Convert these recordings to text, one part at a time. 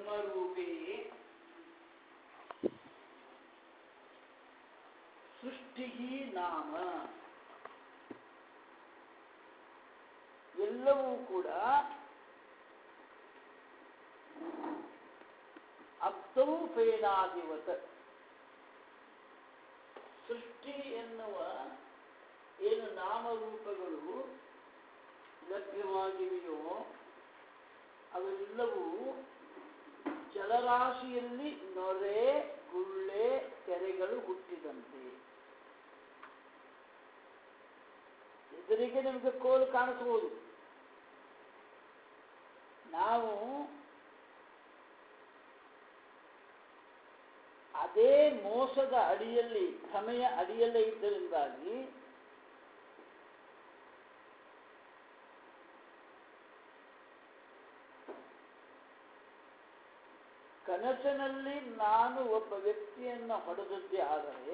ಬ್ರಹ್ಮರೂಪೇ ಸೃಷ್ಟಿ ನಾಮ ಎಲ್ಲವೂ ಕೂಡ ಅಪ್ತೌ ಫೇನಾದಿವತ್ ಸೃಷ್ಟಿ ಎನ್ನುವ ಏನು ನಾಮರೂಪಗಳು ಲಭ್ಯವಾಗಿವೆಯೋ ಅವೆಲ್ಲವೂ ಜಲರಾಶಿಯಲ್ಲಿ ನೊರೆ ಗುಳ್ಳೆ ಕೆರೆಗಳು ಹುಟ್ಟಿದಂತೆ ಎದುರಿಗೆ ನಿಮಗೆ ಕೋಲು ಕಾಣಿಸಬಹುದು ನಾವು ಅದೇ ಮೋಸದ ಅಡಿಯಲ್ಲಿ ಭ್ರಮೆಯ ಅಡಿಯಲ್ಲೇ ಇದ್ದರಿಂದಾಗಿ ಕನಸಿನಲ್ಲಿ ನಾನು ಒಬ್ಬ ವ್ಯಕ್ತಿಯನ್ನು ಹೊಡೆದದ್ದೇ ಆದರೆ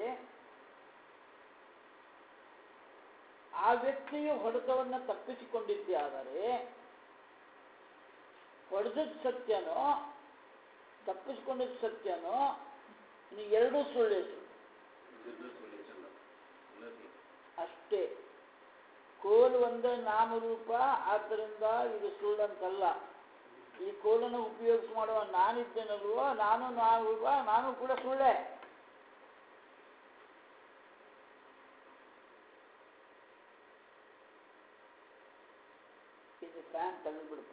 ಆ ವ್ಯಕ್ತಿಯು ಹೊಡೆತವನ್ನು ತಪ್ಪಿಸಿಕೊಂಡಿದ್ದೇ ಆದರೆ ಹೊಡೆದದ್ದು ಸತ್ಯನೋ ತಪ್ಪಿಸಿಕೊಂಡಿದ್ದು ಸತ್ಯನೋ ಇನ್ನು ಎರಡೂ ಸುಳ್ಳೆ ಅಷ್ಟೇ ಕೋಲು ಒಂದೇ ನಾಮರೂಪ ಆದ್ದರಿಂದ ಇದು ಸುಳ್ಳಂತಲ್ಲ ಈ ಕೋಲನ್ನು ಉಪಯೋಗಿಸಿ ಮಾಡುವ ನಾನಿದ್ದೇನಲ್ವೋ ನಾನು ನಾಮರೂಪ ನಾನು ಕೂಡ ಸುಳ್ಳೆ ಇದು ಫ್ಯಾನ್ ತೆಗೆದ್ಬಿಡ್ತ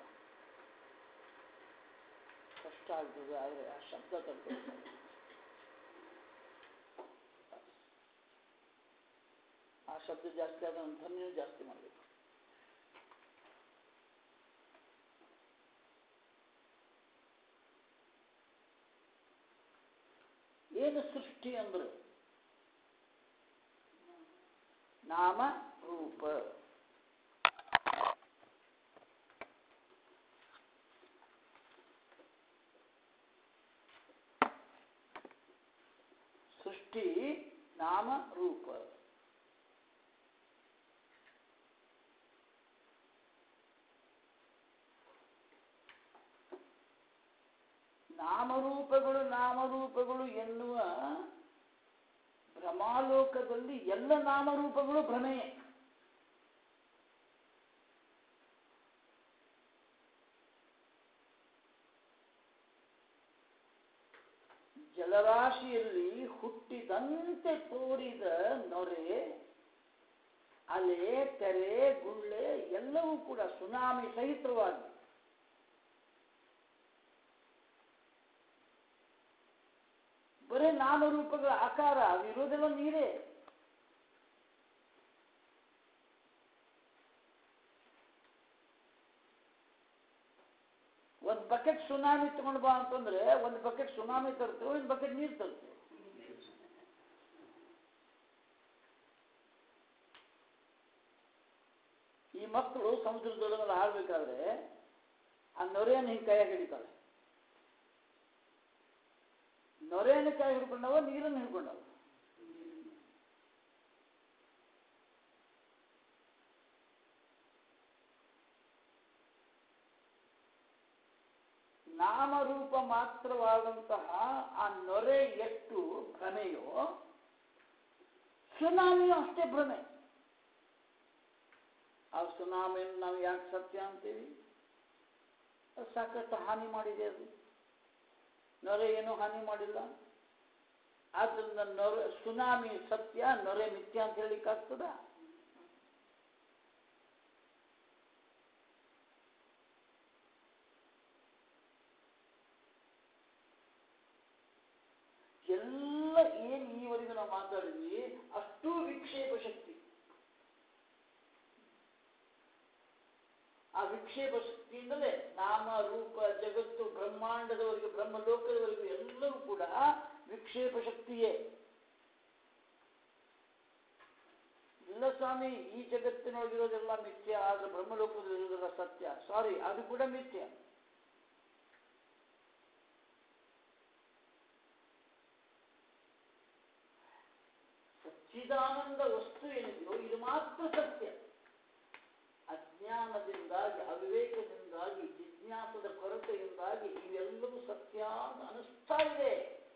ಕಷ್ಟ ಆಗ್ತದೆ ಆದರೆ ಆ ಶಬ್ದ ತಗೊಳ್ತಾರೆ ಆ ಶಬ್ದ ಜಾಸ್ತಿ ಆದ ಧ್ವನಿಯೂ ಜಾಸ್ತಿ ಮಾಡಬೇಕು ಏನು ಸೃಷ್ಟಿ ಅಂದ್ರೆ ನಾಮ ರೂಪ ಸೃಷ್ಟಿ ನಾಮ ರೂಪ ನಾಮರೂಪಗಳು ನಾಮರೂಪಗಳು ಎನ್ನುವ ಭ್ರಮಾಲೋಕದಲ್ಲಿ ಎಲ್ಲ ನಾಮರೂಪಗಳು ಭ್ರಮೆಯೇ ಜಲರಾಶಿಯಲ್ಲಿ ಹುಟ್ಟಿದಂತೆ ತೋರಿದ ನೊರೆ ಅಲೆ ತೆರೆ ಗುಳ್ಳೆ ಎಲ್ಲವೂ ಕೂಡ ಸುನಾಮಿ ಸಹಿತವಾಗಿ ಬರೇ ನಾಮರೂಪಗಳ ಆಕಾರ ಅವಿರೋದೆಲ್ಲ ನೀರೇ ಒಂದು ಬಕೆಟ್ ಸುನಾಮಿ ತಗೊಂಡು ಬಾ ಅಂತಂದ್ರೆ ಒಂದು ಬಕೆಟ್ ಸುನಾಮಿ ತರ್ತೇವೆ ಒಂದು ಬಕೆಟ್ ನೀರು ತರ್ತೇವೆ ಈ ಮಕ್ಕಳು ಸಮುದ್ರದೊಳಗೆಲ್ಲ ಆಡ್ಬೇಕಾದ್ರೆ ಆ ನೊರೆಯನ್ನು ಹಿಂಗೆ ಕೈಯಾಗ ಹಿಡಿತಾಳೆ ನೊರೆಯನ್ನು ಕೈ ಹಿಡ್ಕೊಂಡವ ನೀರನ್ನು ಹಿಡ್ಕೊಂಡವ ನಾಮರೂಪ ಮಾತ್ರವಾದಂತಹ ಆ ನೊರೆ ಎಷ್ಟು ಭ್ರಮೆಯೋ ಸುನಾಮಿಯು ಅಷ್ಟೇ ಭ್ರಮೆ ಆ ಸುನಾಮಿಯನ್ನು ನಾವು ಯಾಕೆ ಸತ್ಯ ಅಂತೀವಿ ಅದು ಸಾಕಷ್ಟು ಹಾನಿ ಮಾಡಿದೆ ಅದು ನೊರೆ ಏನೂ ಹಾನಿ ಮಾಡಿಲ್ಲ ಆದ್ದರಿಂದ ನೊರೆ ಸುನಾಮಿ ಸತ್ಯ ನೊರೆ ಮಿಥ್ಯ ಅಂತ ಹೇಳಿಕ್ಕಾಗ್ತದ ಎಲ್ಲ ಏನು ಈವರೆಗೂ ನಾವು ಮಾತಾಡಿದ್ವಿ ಅಷ್ಟೂ ವಿಕ್ಷೇಪ ಶಕ್ತಿ ಆ ವಿಕ್ಷೇಪ ಶಕ್ತಿಯಿಂದಲೇ ನಾಮ ರೂಪ ಜಗತ್ತು ಬ್ರಹ್ಮಾಂಡದವರೆಗೆ ಬ್ರಹ್ಮಲೋಕದವರೆಗೂ ಎಲ್ಲವೂ ಕೂಡ ವಿಕ್ಷೇಪ ಶಕ್ತಿಯೇ ಇಲ್ಲ ಸ್ವಾಮಿ ಈ ಜಗತ್ತಿನೊಳಗಿರೋದೆಲ್ಲ ಮಿಥ್ಯ ಆದ್ರೆ ಬ್ರಹ್ಮಲೋಕದಲ್ಲಿರೋದೆಲ್ಲ ಸತ್ಯ ಸಾರಿ ಅದು ಕೂಡ ಮಿಥ್ಯ ಸಚ್ಚಿದಾನಂದ ವಸ್ತು ಏನಿದೆಯೋ ಇದು ಮಾತ್ರ ಸತ್ಯ ಅಜ್ಞಾನದಿಂದಾಗಿ ಅವಿವೇಕದಿಂದಾಗಿ ಜಿಜ್ಞಾಸ ಜಿಜ್ಞಾಸದ ಕೊರತೆಯಿಂದಾಗಿ ಇವೆಲ್ಲವೂ ಸತ್ಯ ಅಂತ ಅನಿಸ್ತಾ ಇದೆ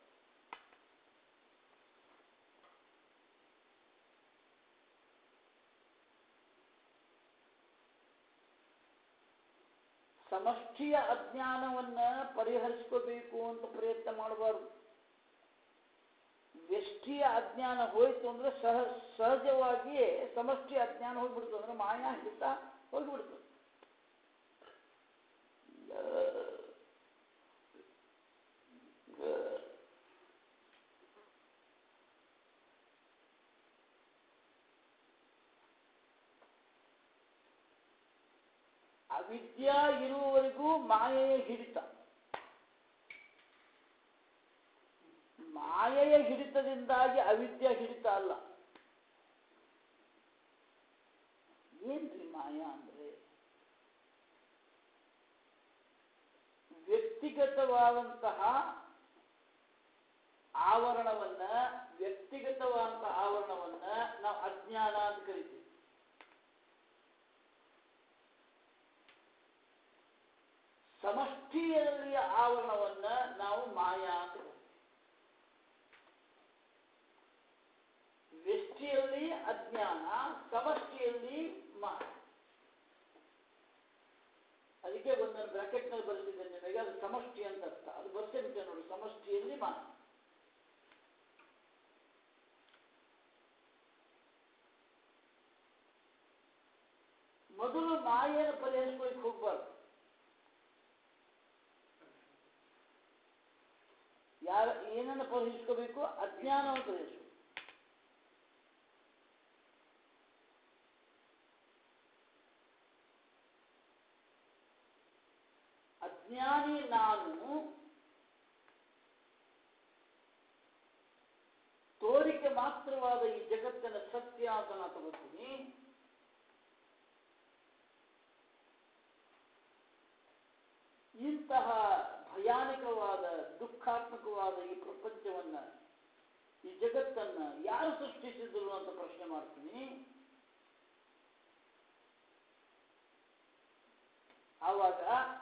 ಸಮಷ್ಟಿಯ ಅಜ್ಞಾನವನ್ನ ಪರಿಹರಿಸ್ಕೋಬೇಕು ಅಂತ ಪ್ರಯತ್ನ ಮಾಡಬಾರ್ದು ವ್ಯಷ್ಟಿಯ ಅಜ್ಞಾನ ಹೋಯ್ತು ಅಂದ್ರೆ ಸಹ ಸಹಜವಾಗಿಯೇ ಸಮಷ್ಟಿ ಅಜ್ಞಾನ ಹೋಗ್ಬಿಡ್ತು ಅಂದ್ರೆ ಮಾಯಾ ಹಿಡಿತ ಹೋಗ್ಬಿಡ್ತು ಅವಿದ್ಯಾ ಇರುವವರೆಗೂ ಮಾಯೆಯ ಹಿಡಿತ ಮಾಯೆಯ ಹಿಡಿತದಿಂದಾಗಿ ಅವಿದ್ಯಾ ಹಿಡಿತ ಅಲ್ಲ ಏನ್ರಿ ಮಾಯಾ ಅಂದ್ರೆ ವ್ಯಕ್ತಿಗತವಾದಂತಹ ಆವರಣವನ್ನ ವ್ಯಕ್ತಿಗತವಾದಂತಹ ಆವರಣವನ್ನ ನಾವು ಅಜ್ಞಾನ ಅಂತ ಕರಿತೀವಿ ಸಮಷ್ಟಿಯಲ್ಲಿಯ ಆವರಣವನ್ನ ನಾವು ಮಾಯಾ ಅಂತ ಕರಿತೀವಿ ವ್ಯಷ್ಟಿಯಲ್ಲಿ ಅಜ್ಞಾನ ಸಮಷ್ಟಿಯಲ್ಲಿ ಮಾಯ ಅದಕ್ಕೆ ಒಂದನ್ನು ಬ್ರಾಕೆಟ್ನಲ್ಲಿ ಬರೆಸಿದ್ದೇನೆ ನಿಮಗೆ ಅದು ಸಮಷ್ಟಿ ಅಂತ ಅರ್ಥ ಅದು ಬರ್ಸಿಬಿಟ್ಟೆ ನೋಡಿ ಸಮಷ್ಟಿಯಲ್ಲಿ ಮಾಯ ಮೊದಲು ಮಾಯೆಯನ್ನು ಪರಿಹರಿಸ್ಕೊಳ್ಳಿಕ್ಕೆ ಹೋಗ್ಬಾರ್ದು ಯಾರ ಏನನ್ನು ಪರಿಹರಿಸ್ಕೋಬೇಕು ಅಜ್ಞಾನವನ್ನು ಪರಿಹರಿಸಬೇಕು ಅಜ್ಞಾನಿ ನಾನು ತೋರಿಕೆ ಮಾತ್ರವಾದ ಈ ಜಗತ್ತಿನ ಸತ್ಯ ಅಂತ ನಾನು ತಗೋತೀನಿ ಇಂತಹ ಭಯಾನಕವಾದ ದುಃಖಾತ್ಮಕವಾದ ಈ ಪ್ರಪಂಚವನ್ನ ಈ ಜಗತ್ತನ್ನ ಯಾರು ಸೃಷ್ಟಿಸಿದ್ರು ಅಂತ ಪ್ರಶ್ನೆ ಮಾಡ್ತೀನಿ ಆವಾಗ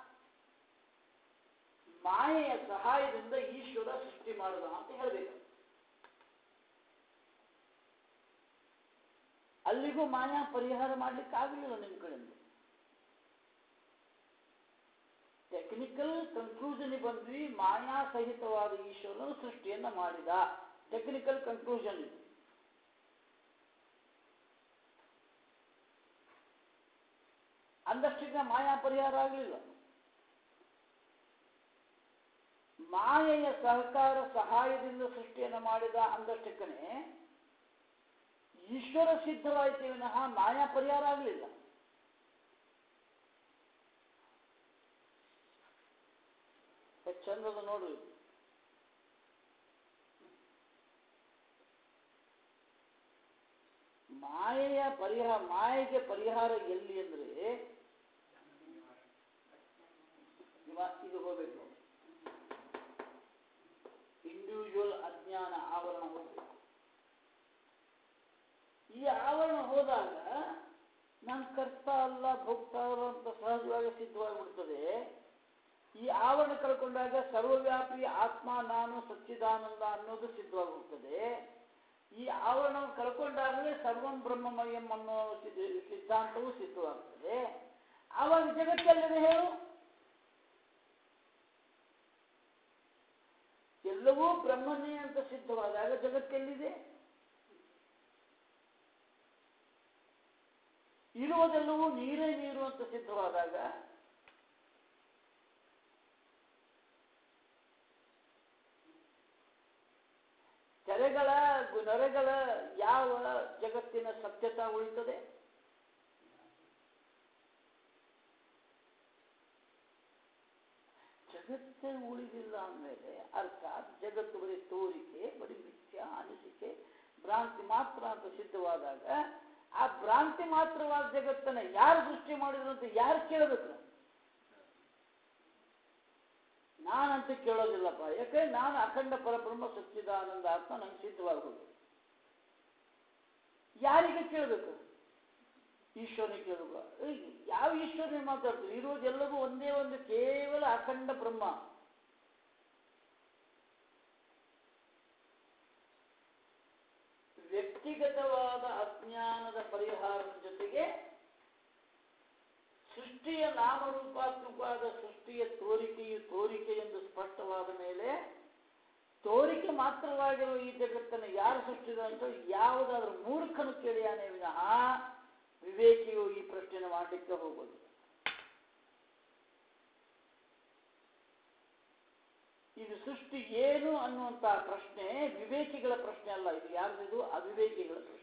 ಮಾಯೆಯ ಸಹಾಯದಿಂದ ಈಶ್ವರ ಸೃಷ್ಟಿ ಮಾಡಿದ ಅಂತ ಹೇಳಬೇಕು ಅಲ್ಲಿಗೂ ಮಾಯಾ ಪರಿಹಾರ ಮಾಡ್ಲಿಕ್ಕೆ ಆಗಲಿಲ್ಲ ನಿಮ್ಮ ಕಡೆಯಿಂದ ಟೆಕ್ನಿಕಲ್ ಕನ್ಕ್ಲೂಷನ್ ಬಂದ್ವಿ ಮಾಯಾ ಸಹಿತವಾದ ಈಶ್ವರನು ಸೃಷ್ಟಿಯನ್ನ ಮಾಡಿದ ಟೆಕ್ನಿಕಲ್ ಕನ್ಕ್ಲೂಷನ್ ಇದು ಅಂದಷ್ಟೀಗ ಮಾಯಾ ಪರಿಹಾರ ಆಗಲಿಲ್ಲ ಮಾಯೆಯ ಸಹಕಾರ ಸಹಾಯದಿಂದ ಸೃಷ್ಟಿಯನ್ನು ಮಾಡಿದ ಅಂದಷ್ಟಕ್ಕನೆ ಈಶ್ವರ ಸಿದ್ಧವಾಯಿತು ವಿನಃ ಮಾಯಾ ಪರಿಹಾರ ಆಗಲಿಲ್ಲ ಚಂದದ ನೋಡ್ರಿ ಮಾಯೆಯ ಪರಿಹಾರ ಮಾಯೆಗೆ ಪರಿಹಾರ ಎಲ್ಲಿ ಅಂದ್ರೆ ಇವ ಇದು ಹೋಗ್ಬೇಕು ಇಂಡಿವಿಜುವಲ್ ಅಜ್ಞಾನ ಆವರಣ ಹೋಗ್ಬೇಕು ಈ ಆವರಣ ಹೋದಾಗ ನಾನು ಕರ್ತ ಅಲ್ಲ ಭೋಗ್ತಾ ಅಲ್ಲ ಅಂತ ಸಹಜವಾಗಿ ಸಿದ್ಧವಾಗಿಬಿಡ್ತದೆ ಈ ಆವರಣ ಕಳ್ಕೊಂಡಾಗ ಸರ್ವವ್ಯಾಪಿ ಆತ್ಮ ನಾನು ಸಚ್ಚಿದಾನಂದ ಅನ್ನೋದು ಸಿದ್ಧವಾಗಿ ಹೋಗ್ತದೆ ಈ ಆವರಣವನ್ನು ಕಳ್ಕೊಂಡಾಗಲೇ ಸರ್ವಂ ಬ್ರಹ್ಮಮಯಂ ಅನ್ನೋ ಸಿದ್ಧ- ಸಿದ್ಧಾಂತವೂ ಸಿದ್ಧವಾಗ್ತದೆ ಆವಾಗ ಜಗತ್ತೆಲ್ಲದೆ ಹೇಳು ಎಲ್ಲವೂ ಬ್ರಹ್ಮನೇ ಅಂತ ಸಿದ್ಧವಾದಾಗ ಜಗತ್ತೆಲ್ಲಿದೆ ಇರುವುದೆಲ್ಲವೂ ನೀರೇ ನೀರು ಅಂತ ಸಿದ್ಧವಾದಾಗ ತೆರೆಗಳ ನೊರೆಗಳ ಯಾವ ಜಗತ್ತಿನ ಸತ್ಯತಾ ಉಳಿತದೆ ಜಗತ್ತೇ ಉಳಿದಿಲ್ಲ ಅಂದಮೇಲೆ ಅರ್ಥಾತ್ ಜಗತ್ತು ಬರೀ ತೋರಿಕೆ ಬರೀ ಮಿಥ್ಯ ಅನಿಸಿಕೆ ಭ್ರಾಂತಿ ಮಾತ್ರ ಅಂತ ಸಿದ್ಧವಾದಾಗ ಆ ಭ್ರಾಂತಿ ಮಾತ್ರವಾದ ಜಗತ್ತನ್ನ ಯಾರು ಸೃಷ್ಟಿ ಮಾಡಿದ್ರು ಅಂತ ಯಾರು ಕೇಳಬೇಕು ನಾನಂತ ಕೇಳೋದಿಲ್ಲಪ್ಪ ಯಾಕೆ ನಾನು ಅಖಂಡ ಪರಬ್ರಹ್ಮ ಸಚ್ಚಿದಾನಂದ ಆತ್ಮ ನಂಗೆ ಸಿದ್ಧವಾಗೋದು ಯಾರಿಗೆ ಕೇಳಬೇಕು ಈಶ್ವರನಿಗೆ ಕೇಳುವ ಏಯ್, ಯಾವ ಈಶ್ವರನೇ ಮಾತಾಡ್ತೀವಿ ಇರೋದೆಲ್ಲವೂ ಒಂದೇ ಒಂದು ಕೇವಲ ಅಖಂಡ ಬ್ರಹ್ಮ ವ್ಯಕ್ತಿಗತವಾದ ಅಜ್ಞಾನದ ಪರಿಹಾರದ ಜೊತೆಗೆ ಸೃಷ್ಟಿಯ ನಾಮರೂಪಾತ್ಮಕವಾದ ಸೃಷ್ಟಿಯ ತೋರಿಕೆಯು ತೋರಿಕೆ ಎಂದು ಸ್ಪಷ್ಟವಾದ ಮೇಲೆ ತೋರಿಕೆ ಮಾತ್ರವಾಗಿರುವ ಈ ಜಗತ್ತನ್ನು ಯಾರು ಸೃಷ್ಟಿದ ಅಂತ ಯಾವುದಾದ್ರೂ ಮೂರ್ಖನು ಕೇಳಿಯಾನೆ ವಿನಃ ವಿವೇಕಿಯು ಈ ಪ್ರಶ್ನೆಯನ್ನು ಮಾಡಲಿಕ್ಕೆ ಹೋಗೋದು ಇದು ಸೃಷ್ಟಿ ಏನು ಅನ್ನುವಂತಹ ಪ್ರಶ್ನೆ ವಿವೇಕಿಗಳ ಪ್ರಶ್ನೆ ಅಲ್ಲ ಇದು ಯಾರ್ದಿದು ಅವಿವೇಕಿಗಳ ಪ್ರಶ್ನೆ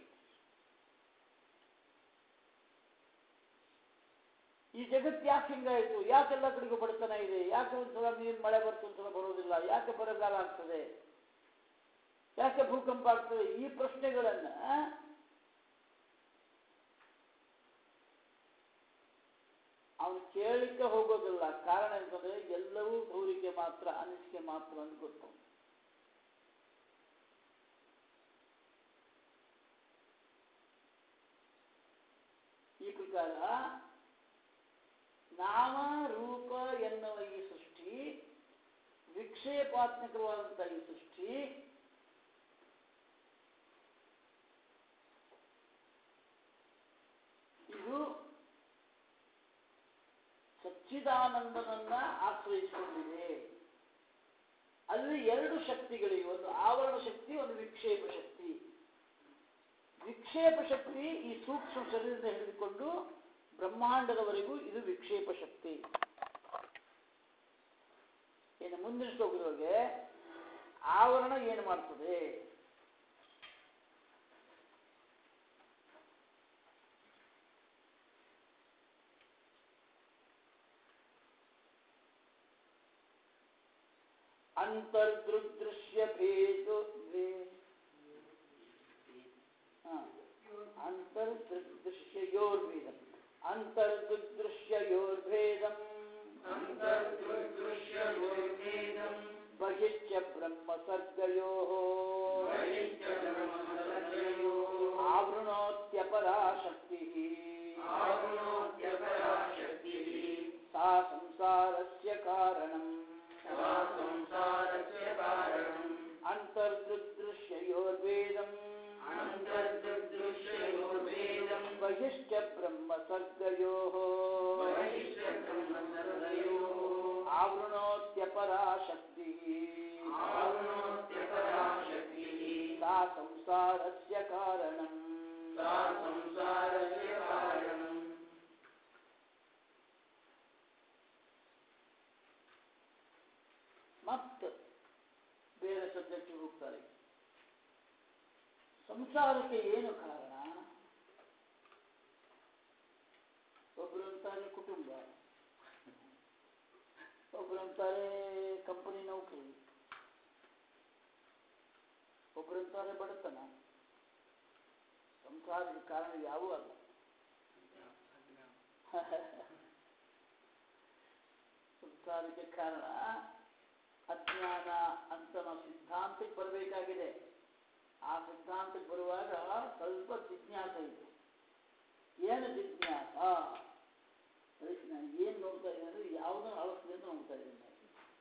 ಈ ಜಗತ್ತು ಯಾಕೆ ಹಿಂಗಾಯಿತು ಯಾಕೆಲ್ಲ ಕಡೆಗೂ ಬಡತನ ಇದೆ ಯಾಕೆ ಒಂದ್ಸಲ ನೀರು ಮಳೆ ಬರ್ತು ಒಂದ್ಸಲ ಬರೋದಿಲ್ಲ ಯಾಕೆ ಬರಗಾಲ ಆಗ್ತದೆ ಯಾಕೆ ಭೂಕಂಪ ಆಗ್ತದೆ ಈ ಪ್ರಶ್ನೆಗಳನ್ನ ಅವನು ಕೇಳಲಿಕ್ಕೆ ಹೋಗೋದಿಲ್ಲ ಕಾರಣ ಅಂತಂದ್ರೆ ಎಲ್ಲವೂ ತೋರಿಕೆ ಮಾತ್ರ ಅನಿಸಿಕೆ ಮಾತ್ರ ಅಂತ ಗೊತ್ತು ಈ ಪ್ರಕಾರ ನಾಮ ರೂಪ ಎನ್ನುವ ಈ ಸೃಷ್ಟಿ ವಿಕ್ಷೇಪಾತ್ಮಕವಾದಂತಹ ಈ ಸೃಷ್ಟಿ ಇದು ಸಚ್ಚಿದಾನಂದನನ್ನ ಆಶ್ರಯಿಸಿಕೊಂಡಿದೆ ಅಲ್ಲಿ ಎರಡು ಶಕ್ತಿಗಳಿವೆ ಒಂದು ಆವರಣ ಶಕ್ತಿ ಒಂದು ವಿಕ್ಷೇಪ ಶಕ್ತಿ ವಿಕ್ಷೇಪ ಶಕ್ತಿ ಈ ಸೂಕ್ಷ್ಮ ಶರೀರದಿಂದ ಹಿಡಿದುಕೊಂಡು ಬ್ರಹ್ಮಾಂಡದವರೆಗೂ ಇದು ವಿಕ್ಷೇಪ ಶಕ್ತಿ ಇನ್ನು ಮುಂದಿನ ಶ್ಲೋಕದೊಳಗೆ ಆವರಣ ಏನು ಮಾಡ್ತದೆ ಅಂತರ್ದೃದೃಶ್ಯ ಭೇದೋ ಭೇ ಅಂತರ್ದೃಶ್ಯಯೋರ್ಭೇದಂ ಅಂತರ್ದೃಶ್ಯಯೋರ್ಭೇದಂ ಬಹಿಶ್ಚ ಬ್ರಹ್ಮ ಸರ್ಗಯೋ ಆವೃಣೋತ್ಯಪರಾ ಶಕ್ತಿ ಸಾ ಸಂಸಾರಸ್ಯ ಕಾರಣಂ ಅಂತರ್ದೃದೃಶ್ಯಯೋರ್ವೇದಂ ಬಹಿಶ್ಚ ಬ್ರಹ್ಮ ಸರ್ಗಯೋ ಆವೃಣೋತ್ಯಪರಾ ಶಕ್ತಿ ಸಾ ಸಂಸಾರಸ್ಯ ಕಾರಣಂ ಮತ್ತೆ ಬೇರೆ ಸಬ್ಜೆಕ್ಟ್ ಹೋಗ್ತಾರೆ ಸಂಸಾರಕ್ಕೆ ಏನು ಕಾರಣ ಒಬ್ರು ಅಂತಾರೆ ಕುಟುಂಬ ಒಬ್ರು ಅಂತಾರೆ ಕಂಪನಿ ನೌಕರಿ ಒಬ್ರು ಅಂತಾರೆ ಬಡತನ ಸಂಸಾರದ ಕಾರಣ ಯಾವೂ ಅಲ್ಲ ಸಂಸಾರಕ್ಕೆ ಕಾರಣ ಅಜ್ಞಾನ ಅಂತ ನಾವು ಸಿದ್ಧಾಂತಕ್ಕೆ ಬರಬೇಕಾಗಿದೆ ಆ ಸಿದ್ಧಾಂತಕ್ಕೆ ಬರುವಾಗ ಸ್ವಲ್ಪ ಜಿಜ್ಞಾಸ ಇದೆ ಏನು ಜಿಜ್ಞಾಸ ಅದಕ್ಕೆ ನಾನು ಏನು ನೋಡ್ತಾ ಇದ್ದೀನಿ ಅಂದರೆ ಯಾವುದನ್ನು ಅಳಿಸ್ಲಿ ಅಂತ ನೋಡ್ತಾ ಇದ್ದೀನಿ ನಾನು.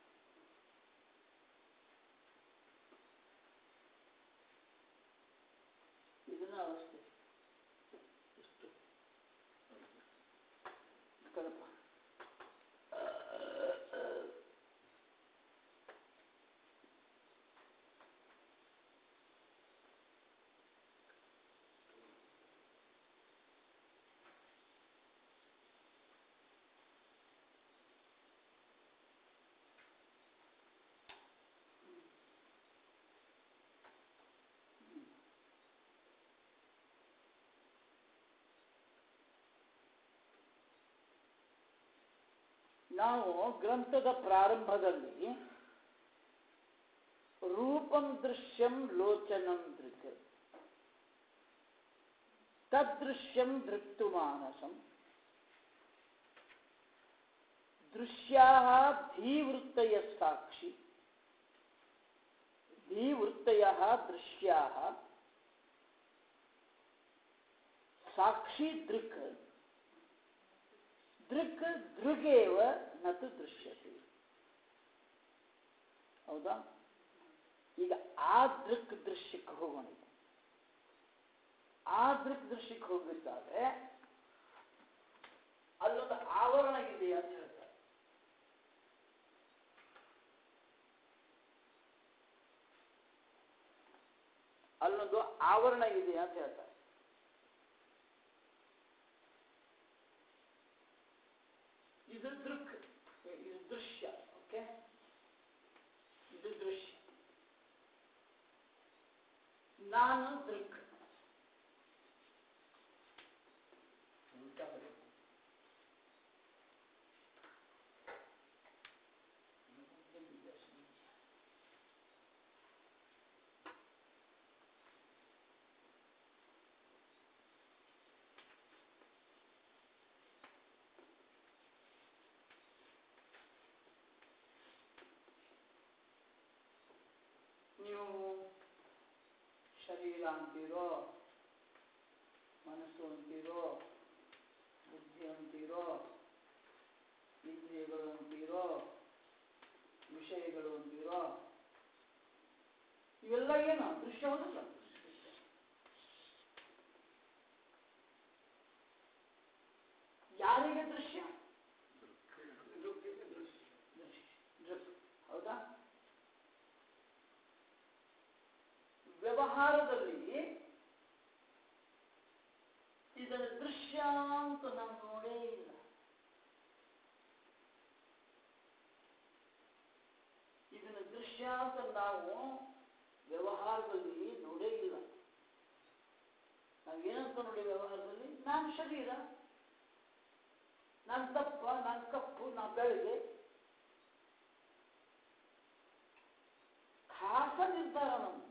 ಇದನ್ನ ಅಳಿಸ್ತೆ ಇಷ್ಟು ಕಡಪ ನಾವು ಗ್ರಂಥದ ಪ್ರಾರಂಭದಲ್ಲಿ ರೂಪಂ ದೃಶ್ಯಂ ಲೋಚನಂ ದೃಕ್ ತದೃಶ್ಯಂ ದೃಕ್ತು ಮಾನಸಂ ದೃಶ್ಯಾ ಧೀವೃತ್ತಯ ಸಾಕ್ಷಿ ಧೀವೃತ್ತಯ ದೃಶ್ಯಾ ಸಾಕ್ಷಿ ದೃಕ್ ದೃಕ್ ದೃಗೇವ ನತು ದೃಶ್ಯತೆ ಹೌದಾ ಈಗ ಆ ದೃಕ್ ದೃಶ್ಯಕ್ಕೆ ಹೋಗೋಣ ಈಗ. ಆ ದೃಕ್ ದೃಶ್ಯಕ್ಕೆ ಹೋಗಬೇಕಾದ್ರೆ ಅಲ್ಲೊಂದು ಆವರಣ ಇದೆ ಅಂತ ಹೇಳ್ತಾರೆ ಅಲ್ಲೊಂದು ಆವರಣ ಇದೆ ಅಂತ ಹೇಳ್ತಾರೆ ಇದು ದೃಕ್ ಇದು ದೃಶ್ಯ ಓಕೆ ಇದು ದೃಶ್ಯ ನಾನು ದೃಕ್ ಉಲ್ಟಾ ಬರೆಯೋದು. ನೀವು ಶರೀರ ಅಂತೀರೋ ಮನಸ್ಸು ಅಂತೀರೋ ಬುದ್ಧಿ ಅಂತೀರೋ ಇಂದ್ರಿಯಗಳು ಅಂತೀರೋ ವಿಷಯಗಳು ಅಂತೀರೋ ಇವೆಲ್ಲ ಏನು ದೃಶ್ಯ ಹೌದಲ್ಲ ಯಾರಿಗೆ ದೃಶ್ಯ ದೃಶ್ಯ. ಹೌದಾ ವ್ಯವಹಾರದಲ್ಲಿ ಇದರ ದೃಶ್ಯ ಅಂತ ನಾವು ನೋಡೇ ಇಲ್ಲ ಇದನ್ನ ದೃಶ್ಯ ಅಂತ ನಾವು ವ್ಯವಹಾರದಲ್ಲಿ ನೋಡೇ ಇಲ್ಲ ನಾವು ಏನಂತ ನೋಡಿ ವ್ಯವಹಾರದಲ್ಲಿ ನಾನು ಶರೀರ ನಾನು ದಪ್ಪ ನಾನು ಕಪ್ಪು ನಾನು ಬೆಳಗ್ಗೆ ಖಾಸ ನಿರ್ಧಾರ ನಮ್ದು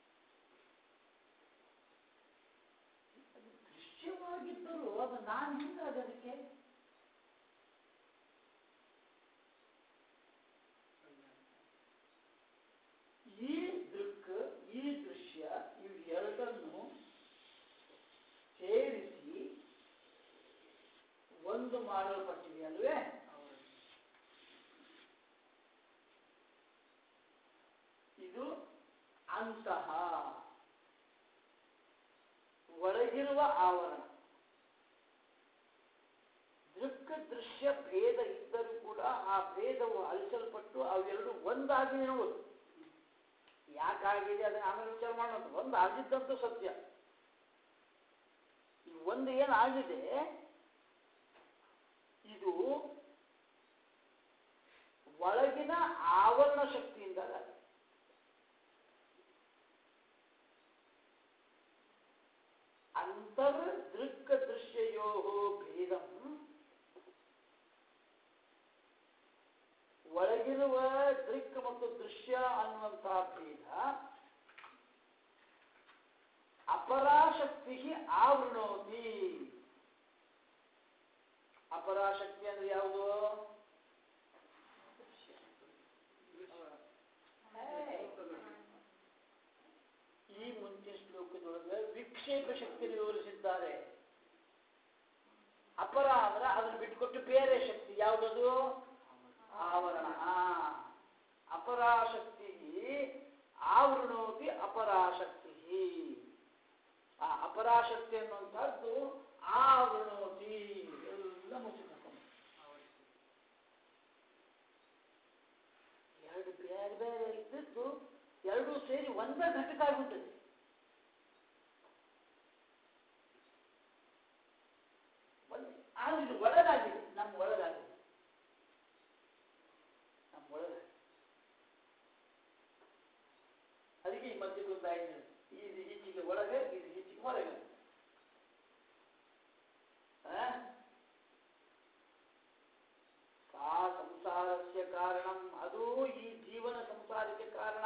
ಅದು ದೃಶ್ಯವಾಗಿದ್ದರೂ ಅದು ನಾನು ಹಿಂಗಾಗದಕ್ಕೆ ಈ ದೃಕ್ ಈ ದೃಶ್ಯ ಇವು ಎರಡನ್ನು ಸೇರಿಸಿ ಒಂದು ಮಾಡಲ್ಪಟ್ಟಿದೆ ಅಲ್ವೇ ಇದು ಅಂತಹ ಒಳಗಿರುವ ಆವರಣ ದೃಕ್ ದೃಶ್ಯ ಭೇದ ಇದ್ದರೂ ಕೂಡ ಆ ಭೇದವು ಅಳಿಸಲ್ಪಟ್ಟು ಅವೆರಡು ಒಂದಾಗಿ ಇರುವುದು ಯಾಕಾಗಿದೆ ಅದನ್ನ ಆಮೇಲೆ ವಿಚಾರ ಮಾಡೋಣ ಒಂದು ಆಗಿದ್ದಂತೂ ಸತ್ಯ ಈ ಒಂದು ಏನಾಗಿದೆ ಇದು ಒಳಗಿನ ಆವರಣ ಶಕ್ತಿಯಿಂದ ಆಗಿದೆ. ಅಂತರ್ ದೃಕ್ ದೃಶ್ಯಯೋ ಭೇದಂ ಒಳಗಿರುವ ದೃಕ್ ಮತ್ತು ದೃಶ್ಯ ಅನ್ನುವಂತಹ ಭೇದ ಅಪರಾಶಕ್ತಿ ಆವೃಣೋತಿ ಅಪರಾಶಕ್ತಿ ಅಂದ್ರೆ ಯಾವುದು ಹೇ. ಈ ಮುಂಚಿನ ಶ್ಲೋಕದೊಳಗೆ ವಿಕ್ಷೇಪ ಶಕ್ತಿಯನ್ನು ವಿವರಿಸಿದ್ದಾರೆ ಅಪರ ಅಂದ್ರೆ ಅದನ್ನು ಬಿಟ್ಕೊಟ್ಟು ಬೇರೆ ಶಕ್ತಿ ಯಾವುದದು ಆವರಣ ಆ. ಅಪರಾಶಕ್ತಿ ಆವೃಣೋತಿ ಅಪರಾಶಕ್ತಿ ಆ ಅಪರಾಶಕ್ತಿ ಅನ್ನುವಂಥದ್ದು ಆವೃಣೋತಿ ಎಲ್ಲ ಮುಚ್ಚಿಕೊಂಡು ಎರಡು ಬೇರೆ ಬೇರೆ ಇದ್ದಿದ್ದು ಎರಡೂ ಸೇರಿ ಒಂದೇ ಘಟಕ ಆಗ್ಬಿಟ್ಟಿದೆ ಒಂದು ಆದ್ರೆ ಇದು ಒಳಗಾಗಿದೆ ನಮ್ಮ ಒಳಗಾಗಿದೆ ನಮ್ಮ ಒಳಗಾಗಿದೆ ಅದಕ್ಕೆ ಈ ಮಧ್ಯಕ್ಕೊಂದು ಆಯ್ತು ಇದು ಈಚೆಗೆ ಒಳಗೆ ಇದು ಈಚೆಗೆ ಹೊರಗೆ ಆ? ಸಾ ಸಂಸಾರಸ್ಯ ಕಾರಣಂ ಅದು ಈ ಜೀವನ ಸಂಸಾರಕ್ಕೆ ಕಾರಣ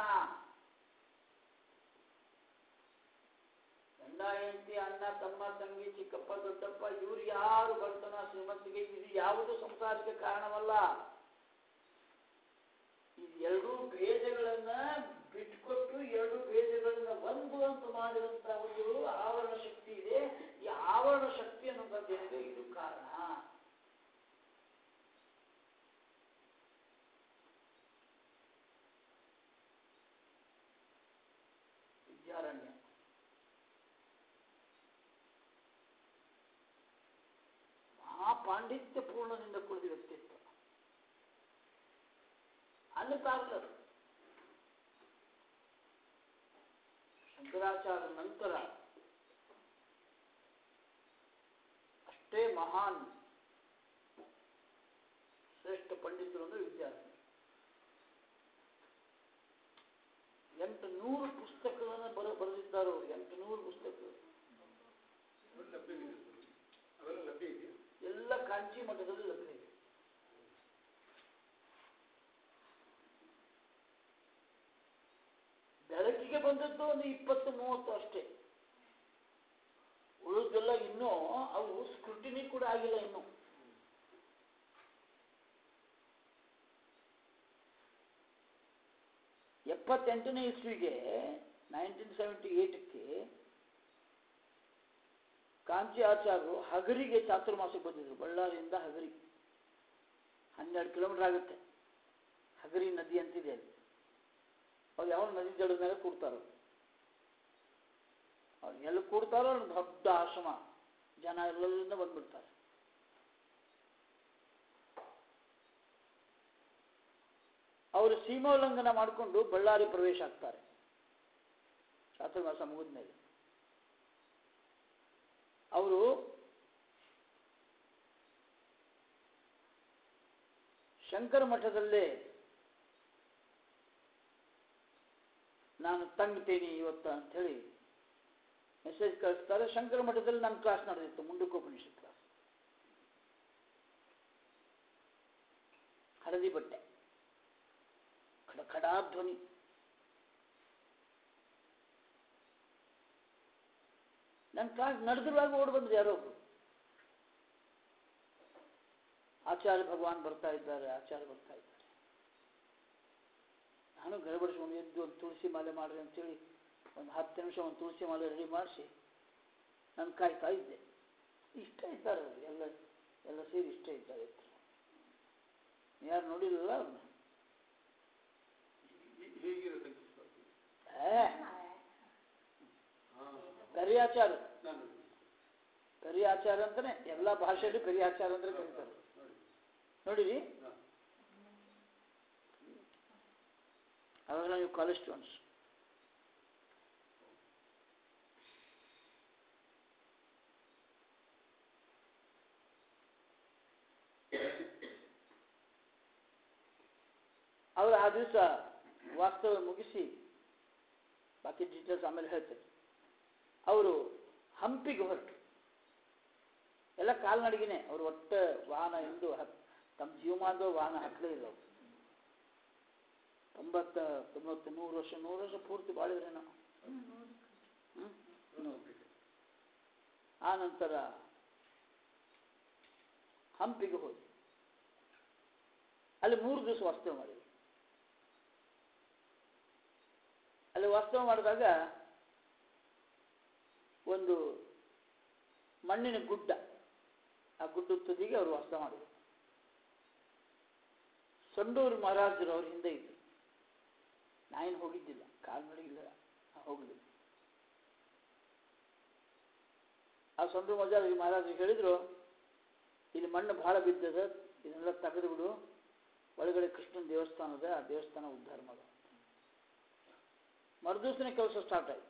ಗಂಡ ಹೆಂಡತಿ ಅಣ್ಣ ತಮ್ಮ ತಂಗಿ ಚಿಕ್ಕಪ್ಪ ದೊಡ್ಡಪ್ಪ ಇವ್ರು ಯಾರು ಬರ್ತನ ಶ್ರೀಮಂತಿಗೆ ಇದು ಯಾವುದು ಸಂಸಾರಕ್ಕೆ ಕಾರಣವಲ್ಲ ಇದು ಎರಡೂ ಭೇದಗಳನ್ನ ಬಿಟ್ಕೊಟ್ಟು ಎರಡು ಭೇದಗಳನ್ನ ಒಂದು ಅಂತ ಮಾಡಿದಂತ ಒಂದು ಆವರಣ ಶಕ್ತಿ ಇದೆ ಈ ಆವರಣ ಶಕ್ತಿ ಅನ್ನೋದಕ್ಕೆ ಇದು ಕಾರಣ ಪಾಂಡಿತ್ಯ ಪೂರ್ಣದಿಂದ ಕೂಡಿದ ವ್ಯಕ್ತಿತ್ವ ಅನ್ನಕ್ಕಾಗಲ್ಲ ಶಂಕರಾಚಾರ್ಯ ನಂತರ ಅಷ್ಟೇ ಮಹಾನ್ ಶ್ರೇಷ್ಠ ಪಂಡಿತರು ಅಂದ್ರೆ ವಿದ್ಯಾರ್ಥಿ ಎಂಟು ನೂರು ಪುಸ್ತಕಗಳನ್ನು ಬರ ಬರೆದಿದ್ದಾರೆ ಅವರು ಎಂಟು ನೂರು ಪುಸ್ತಕಗಳು ಅವೆಲ್ಲ ಲಭ್ಯವಿದೆ ಅವೆಲ್ಲ ಲಭ್ಯ ಇದೆಯಾ ಎಲ್ಲ ಕಾಂಚಿ ಮಠದಲ್ಲಿ ಲಭ್ಯ ಇದೆ ಬೆಳಕಿಗೆ ಬಂದದ್ದು ಒಂದು ಇಪ್ಪತ್ತು ಮೂವತ್ತು ಅಷ್ಟೇ ಉಳಿದೆಲ್ಲ ಇನ್ನೂ ಅವು ಸ್ಕ್ರೂಟಿನಿ ಕೂಡ ಆಗಿಲ್ಲ ಇನ್ನು ಎಪ್ಪತ್ತೆಂಟನೇ ಇಸ್ವಿಗೆ ನೈನ್ಟೀನ್ ಸೆವೆಂಟಿ ಏಟಕ್ಕೆ ಕಾಂಚಿ ಆಚಾರ್ಯರು ಹಗರಿಗೆ ಚಾತುರ್ಮಾಸಕ್ಕೆ ಬಂದಿದ್ರು ಬಳ್ಳಾರಿಯಿಂದ ಹಗರಿ ಹನ್ನೆರಡು ಕಿಲೋಮೀಟರ್ ಆಗುತ್ತೆ ಹಗರಿ ನದಿ ಅಂತಿದೆ ಅಲ್ಲಿ ಅವ್ರು ಯಾವ ನದಿ ದಡದ ಮೇಲೆ ಕೂಡ್ತಾರೋ ಅವ್ರು ಎಲ್ಲಿ ಕೂಡ್ತಾರೋ ಅಲ್ಲಿ ದೊಡ್ಡ ಆಶ್ರಮ ಜನ ಎಲ್ಲೆಲ್ಲಿಂದ ಬಂದ್ಬಿಡ್ತಾರೆ ಅವರು ಸೀಮೋಲ್ಲಂಘನ ಮಾಡಿಕೊಂಡು ಬಳ್ಳಾರಿ ಪ್ರವೇಶ ಆಗ್ತಾರೆ ಚಾತುರ್ಮಾಸ ಮುಗಿದ ಮೇಲೆ ಅವರು ಶಂಕರ ಮಠದಲ್ಲೇ ನಾನು ತಂಗ್ತೇನೆ ಇವತ್ತು ಅಂಥೇಳಿ ಮೆಸೇಜ್ ಕಳಿಸ್ತಾರೆ ಶಂಕರ ಮಠದಲ್ಲಿ ನನ್ನ ಕ್ಲಾಸ್ ನಡೆದಿತ್ತು ಮುಂಡಕೋಪನಿಷತ್ ಕ್ಲಾಸ್ ಹಳದಿ ಬಟ್ಟೆ ಖಡ ಖಡಾ ಧ್ವನಿ ನನ್ನ ಕ್ಲಾಸ್ ನಡೆದಿರುವಾಗ ಓಡ್ ಬಂದ್ರು ಯಾರೋ ಒಬ್ರು ಆಚಾರ್ಯ ಭಗವಾನ್ ಬರ್ತಾ ಇದ್ದಾರೆ ಆಚಾರ್ಯ ಬರ್ತಾ ಇದ್ದಾರೆ ನಾನು ಗಡಬಡಿಸ್ಕೊಂಡು ಎದ್ದು ಒಂದು ತುಳಸಿ ಮಾಲೆ ಮಾಡ್ರಿ ಅಂತೇಳಿ ಒಂದು ಹತ್ತು ನಿಮಿಷ ಒಂದು ತುಳಸಿ ಮಾಲೆ ರೆಡಿ ಮಾಡಿಸಿ ನಾನು ಕಾಯ್ತಾ ಇದ್ದೆ ಇಷ್ಟ ಇದ್ದಾರೆ ಅವರು ಎಲ್ಲ ಎಲ್ಲ ಸೇರಿ ಇಷ್ಟ ಇದ್ದಾರೆ ಯಾರು ನೋಡಿಲ್ಲ ಅವ್ರನ್ನ ಹೀ- ಹೀಗಿರೋ ಸಂಕೇತ ಏ ಹಾಂ ಕರಿಯಾಚಾರ ನಾನು ಕರಿಯಾಚಾರ ಅಂತಾನೆ ಎಲ್ಲ ಭಾಷೆಯಲ್ಲಿ ಕರಿಯಾಚಾರ ಅಂದ್ರೆ ಕರೀತಾರೆ ನೋಡಿ ನೋಡಿರಿ ಹಾಂ ಅವಾಗ ನೀವು ಕಾಲೇಜ್ ಸ್ಟೂಡೆಂಟ್ಸ್ ಅವರು ಆ ದಿವಸ ವಾಸ್ತವ ಮುಗಿಸಿ ಬಾಕಿ ಡೀಟೇಲ್ಸ್ ಆಮೇಲೆ ಹೇಳ್ತೇನೆ ಅವರು ಹಂಪಿಗೆ ಹೊರಟು ಎಲ್ಲ ಕಾಲ್ನಡಿಗೆನೆ ಅವರು ಒಟ್ಟ ವಾಹನ ಎಂದು ಹತ್ ತಮ್ಮ ಜೀವಮಾನದ ವಾಹನ ಹತ್ತಲೇ ಇಲ್ಲ ಅವ್ರು. ತೊಂಬತ್ತ ತೊಂಬತ್ತು ನೂರು ವರ್ಷ ನೂರು ವರ್ಷ ಪೂರ್ತಿ ಬಾಳಿದ್ರೇನೋ ಹ್ಮ್? ನೂರು. ಆ ನಂತರ ಹಂಪಿಗೆ ಹೋಗಿ ಅಲ್ಲಿ ಮೂರು ದಿವಸ ವಾಸ್ತವ ಮಾಡಿದ್ರು ಅಲ್ಲಿ ವಾಸ್ತವ ಮಾಡಿದಾಗ ಒಂದು ಮಣ್ಣಿನ ಗುಡ್ಡ ಆ ಗುಡ್ಡದ ತುದಿಗೆ ಅವರು ವಾಸ್ತವ ಮಾಡಿದರು ಸಂಡೂರು ಮಹಾರಾಜರು ಅವ್ರ ಹಿಂದೆ ಇದ್ರು ನಾನೇನು ಹೋಗಿದ್ದಿಲ್ಲ ಕಾಲ್ನಡಿಗಿಲ್ಲ ಹೋಗಲಿಲ್ಲ ಆ ಸಂಡೂರು ಮಹಾರಾಜ ಮಹಾರಾಜರು ಹೇಳಿದ್ರು ಇಲ್ಲಿ ಮಣ್ಣು ಬಹಳ ಬಿದ್ದದ ಇದನ್ನೆಲ್ಲ ತೆಗೆದು ಬಿಡು ಒಳಗಡೆ ಕೃಷ್ಣನ ದೇವಸ್ಥಾನ ಇದೆ ಆ ದೇವಸ್ಥಾನ ಉದ್ಧಾರ ಮಾಡು ಮರುದಿವಸನೇ ಕೆಲಸ ಸ್ಟಾರ್ಟ್ ಆಯಿತು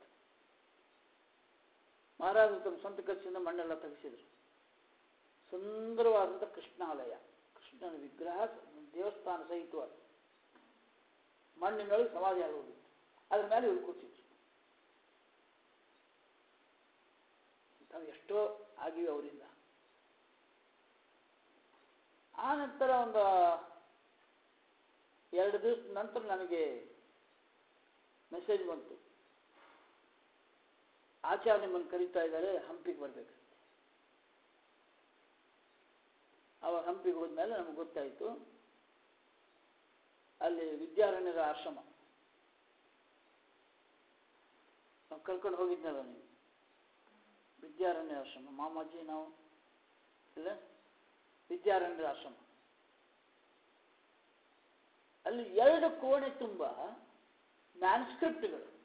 ಮಹಾರಾಜರು ತಮ್ಮ ಸ್ವಂತ ಖರ್ಚಿಂದ ಮಣ್ಣೆಲ್ಲ ತೆಗೆಸಿದ್ರು ಸುಂದರವಾದಂಥ ಕೃಷ್ಣಾಲಯ ಕೃಷ್ಣನ ವಿಗ್ರಹ ದೇವಸ್ಥಾನ ಸಹಿತವಾದ ಮಣ್ಣಿನೊಳಗೆ ಸಮಾಧಿ ಆಗೋಗಿತ್ತು ಅದ್ರ ಮೇಲೆ ಇವ್ರು ಕೂತಿದ್ರು ತಾವು ಎಷ್ಟೋ ಆಗಿವೆ ಅವರಿಂದ ಆ ನಂತರ ಒಂದು ಎರಡು ದಿವಸ ನಂತರ ನನಗೆ ಮೆಸೇಜ್ ಬಂತು ಆಚಾರ್ಯ ನಿಮ್ಮನ್ನು ಕರೀತಾ ಇದ್ದಾರೆ ಹಂಪಿಗೆ ಬರಬೇಕು ಅವಾಗ ಹಂಪಿಗೆ ಹೋದ್ಮೇಲೆ ನಮ್ಗೆ ಗೊತ್ತಾಯಿತು ಅಲ್ಲಿ ವಿದ್ಯಾರಣ್ಯರ ಆಶ್ರಮ ನಾವು ಕರ್ಕೊಂಡು ಹೋಗಿದ್ನಲ್ಲ ನೀವು ವಿದ್ಯಾರಣ್ಯ ಆಶ್ರಮ ಮಾಮಾಜಿ ನಾವು ಇಲ್ಲ ವಿದ್ಯಾರಣ್ಯರ ಆಶ್ರಮ ಅಲ್ಲಿ ಎರಡು ಕೋಣೆ ತುಂಬ ಮ್ಯಾನ್ಸ್ಕ್ರಿಪ್ಟ್ಗಳು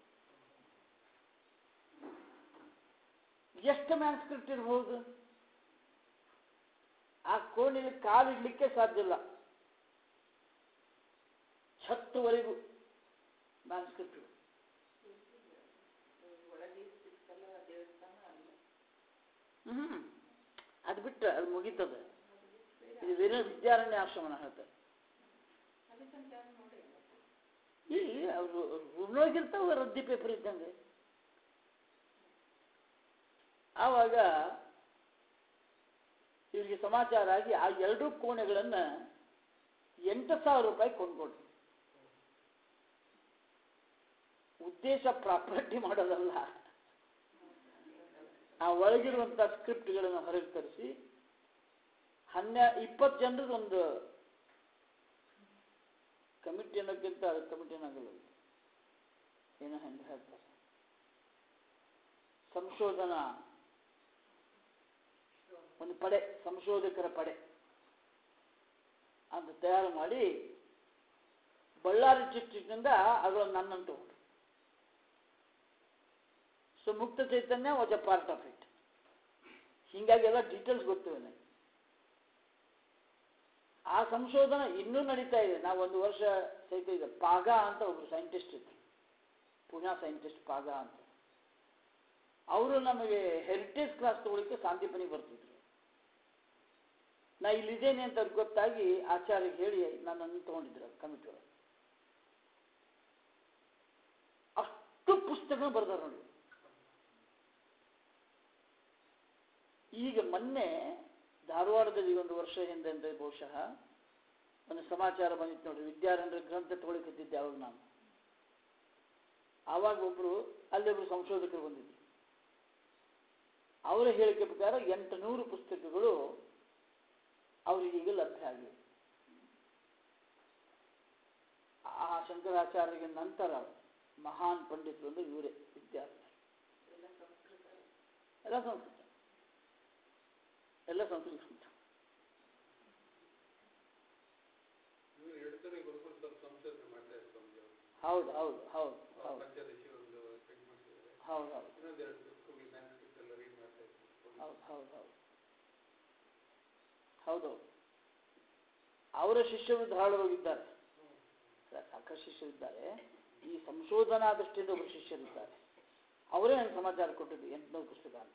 ಎಷ್ಟು ಮ್ಯಾನ್ಸ್ಕ್ರಿಪ್ಟ್ ಇರ್ಬೋದು ಆ ಕೋಣೆಯಲ್ಲಿ ಕಾಲಿಡ್ಲಿಕ್ಕೆ ಸಾಧ್ಯ ಇಲ್ಲ ಛತ್ತುವರೆಗೂ ಮ್ಯಾನ್ಸ್ಕ್ರಿಪ್ಟ್ ಹ್ಮ್ ಅದು ಬಿಟ್ಟರೆ ಅದು ಮುಗೀತದೆ ಇದು ವೀರ ವಿದ್ಯಾರಣ್ಯ ಆಶ್ರಮನ ಹೇಳ್ತಾರೆ ಈ ಅವರು ರೂಮ್ನೊಳಗಿರ್ತಾವ ರದ್ದಿ ಪೇಪರ್ ಇದ್ದಂಗೆ ಆವಾಗ ಇವರಿಗೆ ಸಮಾಚಾರ ಆಗಿ ಆ ಎರಡೂ ಕೋಣೆಗಳನ್ನು ಎಂಟು ಸಾವಿರ ರೂಪಾಯಿ ಕೊಂಡ್ಕೊಡ್ರಿ ಉದ್ದೇಶ ಪ್ರಾಪರ್ಟಿ ಮಾಡೋದಲ್ಲ ಆ ಒಳಗಿರುವಂಥ ಸ್ಕ್ರಿಪ್ಟ್ಗಳನ್ನು ಹೊರಗೆ ತರಿಸಿ ಹನ್ನೆ ಇಪ್ಪತ್ತು ಜನರದ್ದು ಒಂದು ಕಮಿಟಿ ಅನ್ನೋಕ್ಕಿಂತ ಅದು ಕಮಿಟಿ ಅನ್ನೋದಿಲ್ಲ ಅದು. ಏನೋ ಹೆಂಗೆ ಹೇಳ್ತಾರೆ ಸಂಶೋಧನಾ ಒಂದು ಪಡೆ ಸಂಶೋಧಕರ ಪಡೆ ಅಂತ ತಯಾರು ಮಾಡಿ ಬಳ್ಳಾರಿ ಡಿಸ್ಟ್ರಿಕ್ಟಿಂದ ಅದರಲ್ಲಿ ನನ್ನನ್ನು ತಗೊಂಡು so Mukta Chaitanya was a part of it ಹೀಗಾಗಿ ಎಲ್ಲ ಡೀಟೇಲ್ಸ್ ಗೊತ್ತಿವೆ ನನಗೆ ಆ ಸಂಶೋಧನೆ ಇನ್ನೂ ನಡೀತಾ ಇದೆ ನಾವು ಒಂದು ವರ್ಷ ಸಹಿತ ಇದೆ ಪಾಗ ಅಂತ ಒಬ್ರು ಸೈಂಟಿಸ್ಟ್ ಇದ್ರು ಪುಣಾ ಸೈಂಟಿಸ್ಟ್ ಪಾಗ ಅಂತ ಅವರು ನಮಗೆ ಹೆರಿಟೇಜ್ ಕ್ಲಾಸ್ ತಗೊಳ್ಳಿಕ್ಕೆ ಶಾಂತಿಪನಿಗೆ ಬರ್ತಿದ್ರು ನಾ ಇಲ್ಲಿದ್ದೇನೆ ಅಂತ ಅವ್ರಿಗೆ ಗೊತ್ತಾಗಿ ಆಚಾರ್ಯಗೆ ಹೇಳಿ ನನ್ನನ್ನು ತಗೊಂಡಿದ್ರು ಕಮಿಟಿ ಒಳಗೆ ಅಷ್ಟು ಪುಸ್ತಕ ಬರ್ದಾರ ನೋಡಿ ಈಗ ಮೊನ್ನೆ ಧಾರವಾಡದಲ್ಲಿ ಒಂದು ವರ್ಷ ಹಿಂದೆ ಅಂದ್ರೆ ಬಹುಶಃ ಒಂದು ಸಮಾಚಾರ ಬಂದಿತ್ತು ನೋಡ್ರಿ ವಿದ್ಯಾರಣ್ಯರ ಗ್ರಂಥ ತಗೊಳಿಕತ್ತಿದ್ದೆ ಅವಾಗ ನಾನು ಆವಾಗ ಒಬ್ರು ಅಲ್ಲೊಬ್ರು ಸಂಶೋಧಕರು ಬಂದಿದ್ರು ಅವರ ಹೇಳಿಕೆ ಪ್ರಕಾರ ಎಂಟು ನೂರು ಪುಸ್ತಕಗಳು ಅವರಿಗೆ ಈಗ ಲಭ್ಯ ಆಗಿವೆ ಆ ಶಂಕರಾಚಾರ್ಯರಿಗೆ ನಂತರ ಮಹಾನ್ ಪಂಡಿತರು ಅಂದ್ರೆ ಇವರೇ ವಿದ್ಯಾರ್ಥಿ ಎಲ್ಲ ಸಂಸ್ಕೃತ ಎಲ್ಲ ಸಂಸ್ಕೃತ ಇವರು ಹೇಳ್ತಾನೆ ಗುರುಕುಲ ಸ್ವಲ್ಪ ಸಂಶೋಧನೆ ಮಾಡ್ತಾ ಇದ್ರು ನಮ್ಗೆ ಅವ್ರು. ಹೌದು ಹೌದು ಹೌದು ಅವ್ರು ಹೌದು ಪಂಚದಶಿ ಒಂದು ಪ್ರಿಂಟ್ ಮಾಡ್ತಿದ್ದಾರೆ ಹೌದು ಹೌದು ಇನ್ನೊಂದೆರಡು ಪುಸ್ತಕಗಳು ಮ್ಯಾನ್ಸ್ಕ್ರಿಪ್ಟ್ ಎಲ್ಲ ರೀಡ್ ಮಾಡ್ತಾ ಇದ್ರು ಹೌದು ಹೌದು ಹೌದು ಹೌದು ಅವರ ಶಿಷ್ಯರು ಧಾರವಾಡವಾಗಿದ್ದಾರೆ ಸಾಕಷ್ಟು ಶಿಷ್ಯರಿದ್ದಾರೆ ಈ ಸಂಶೋಧನಾ ದೃಷ್ಟಿಯಿಂದ ಒಬ್ಬರು ಶಿಷ್ಯರಿದ್ದಾರೆ ಅವರೇ ನನಗೆ ಸಮಾಚಾರ ಕೊಟ್ಟಿದ್ದು ಎಂಟುನೂರು ಪುಸ್ತಕ ಅಂತ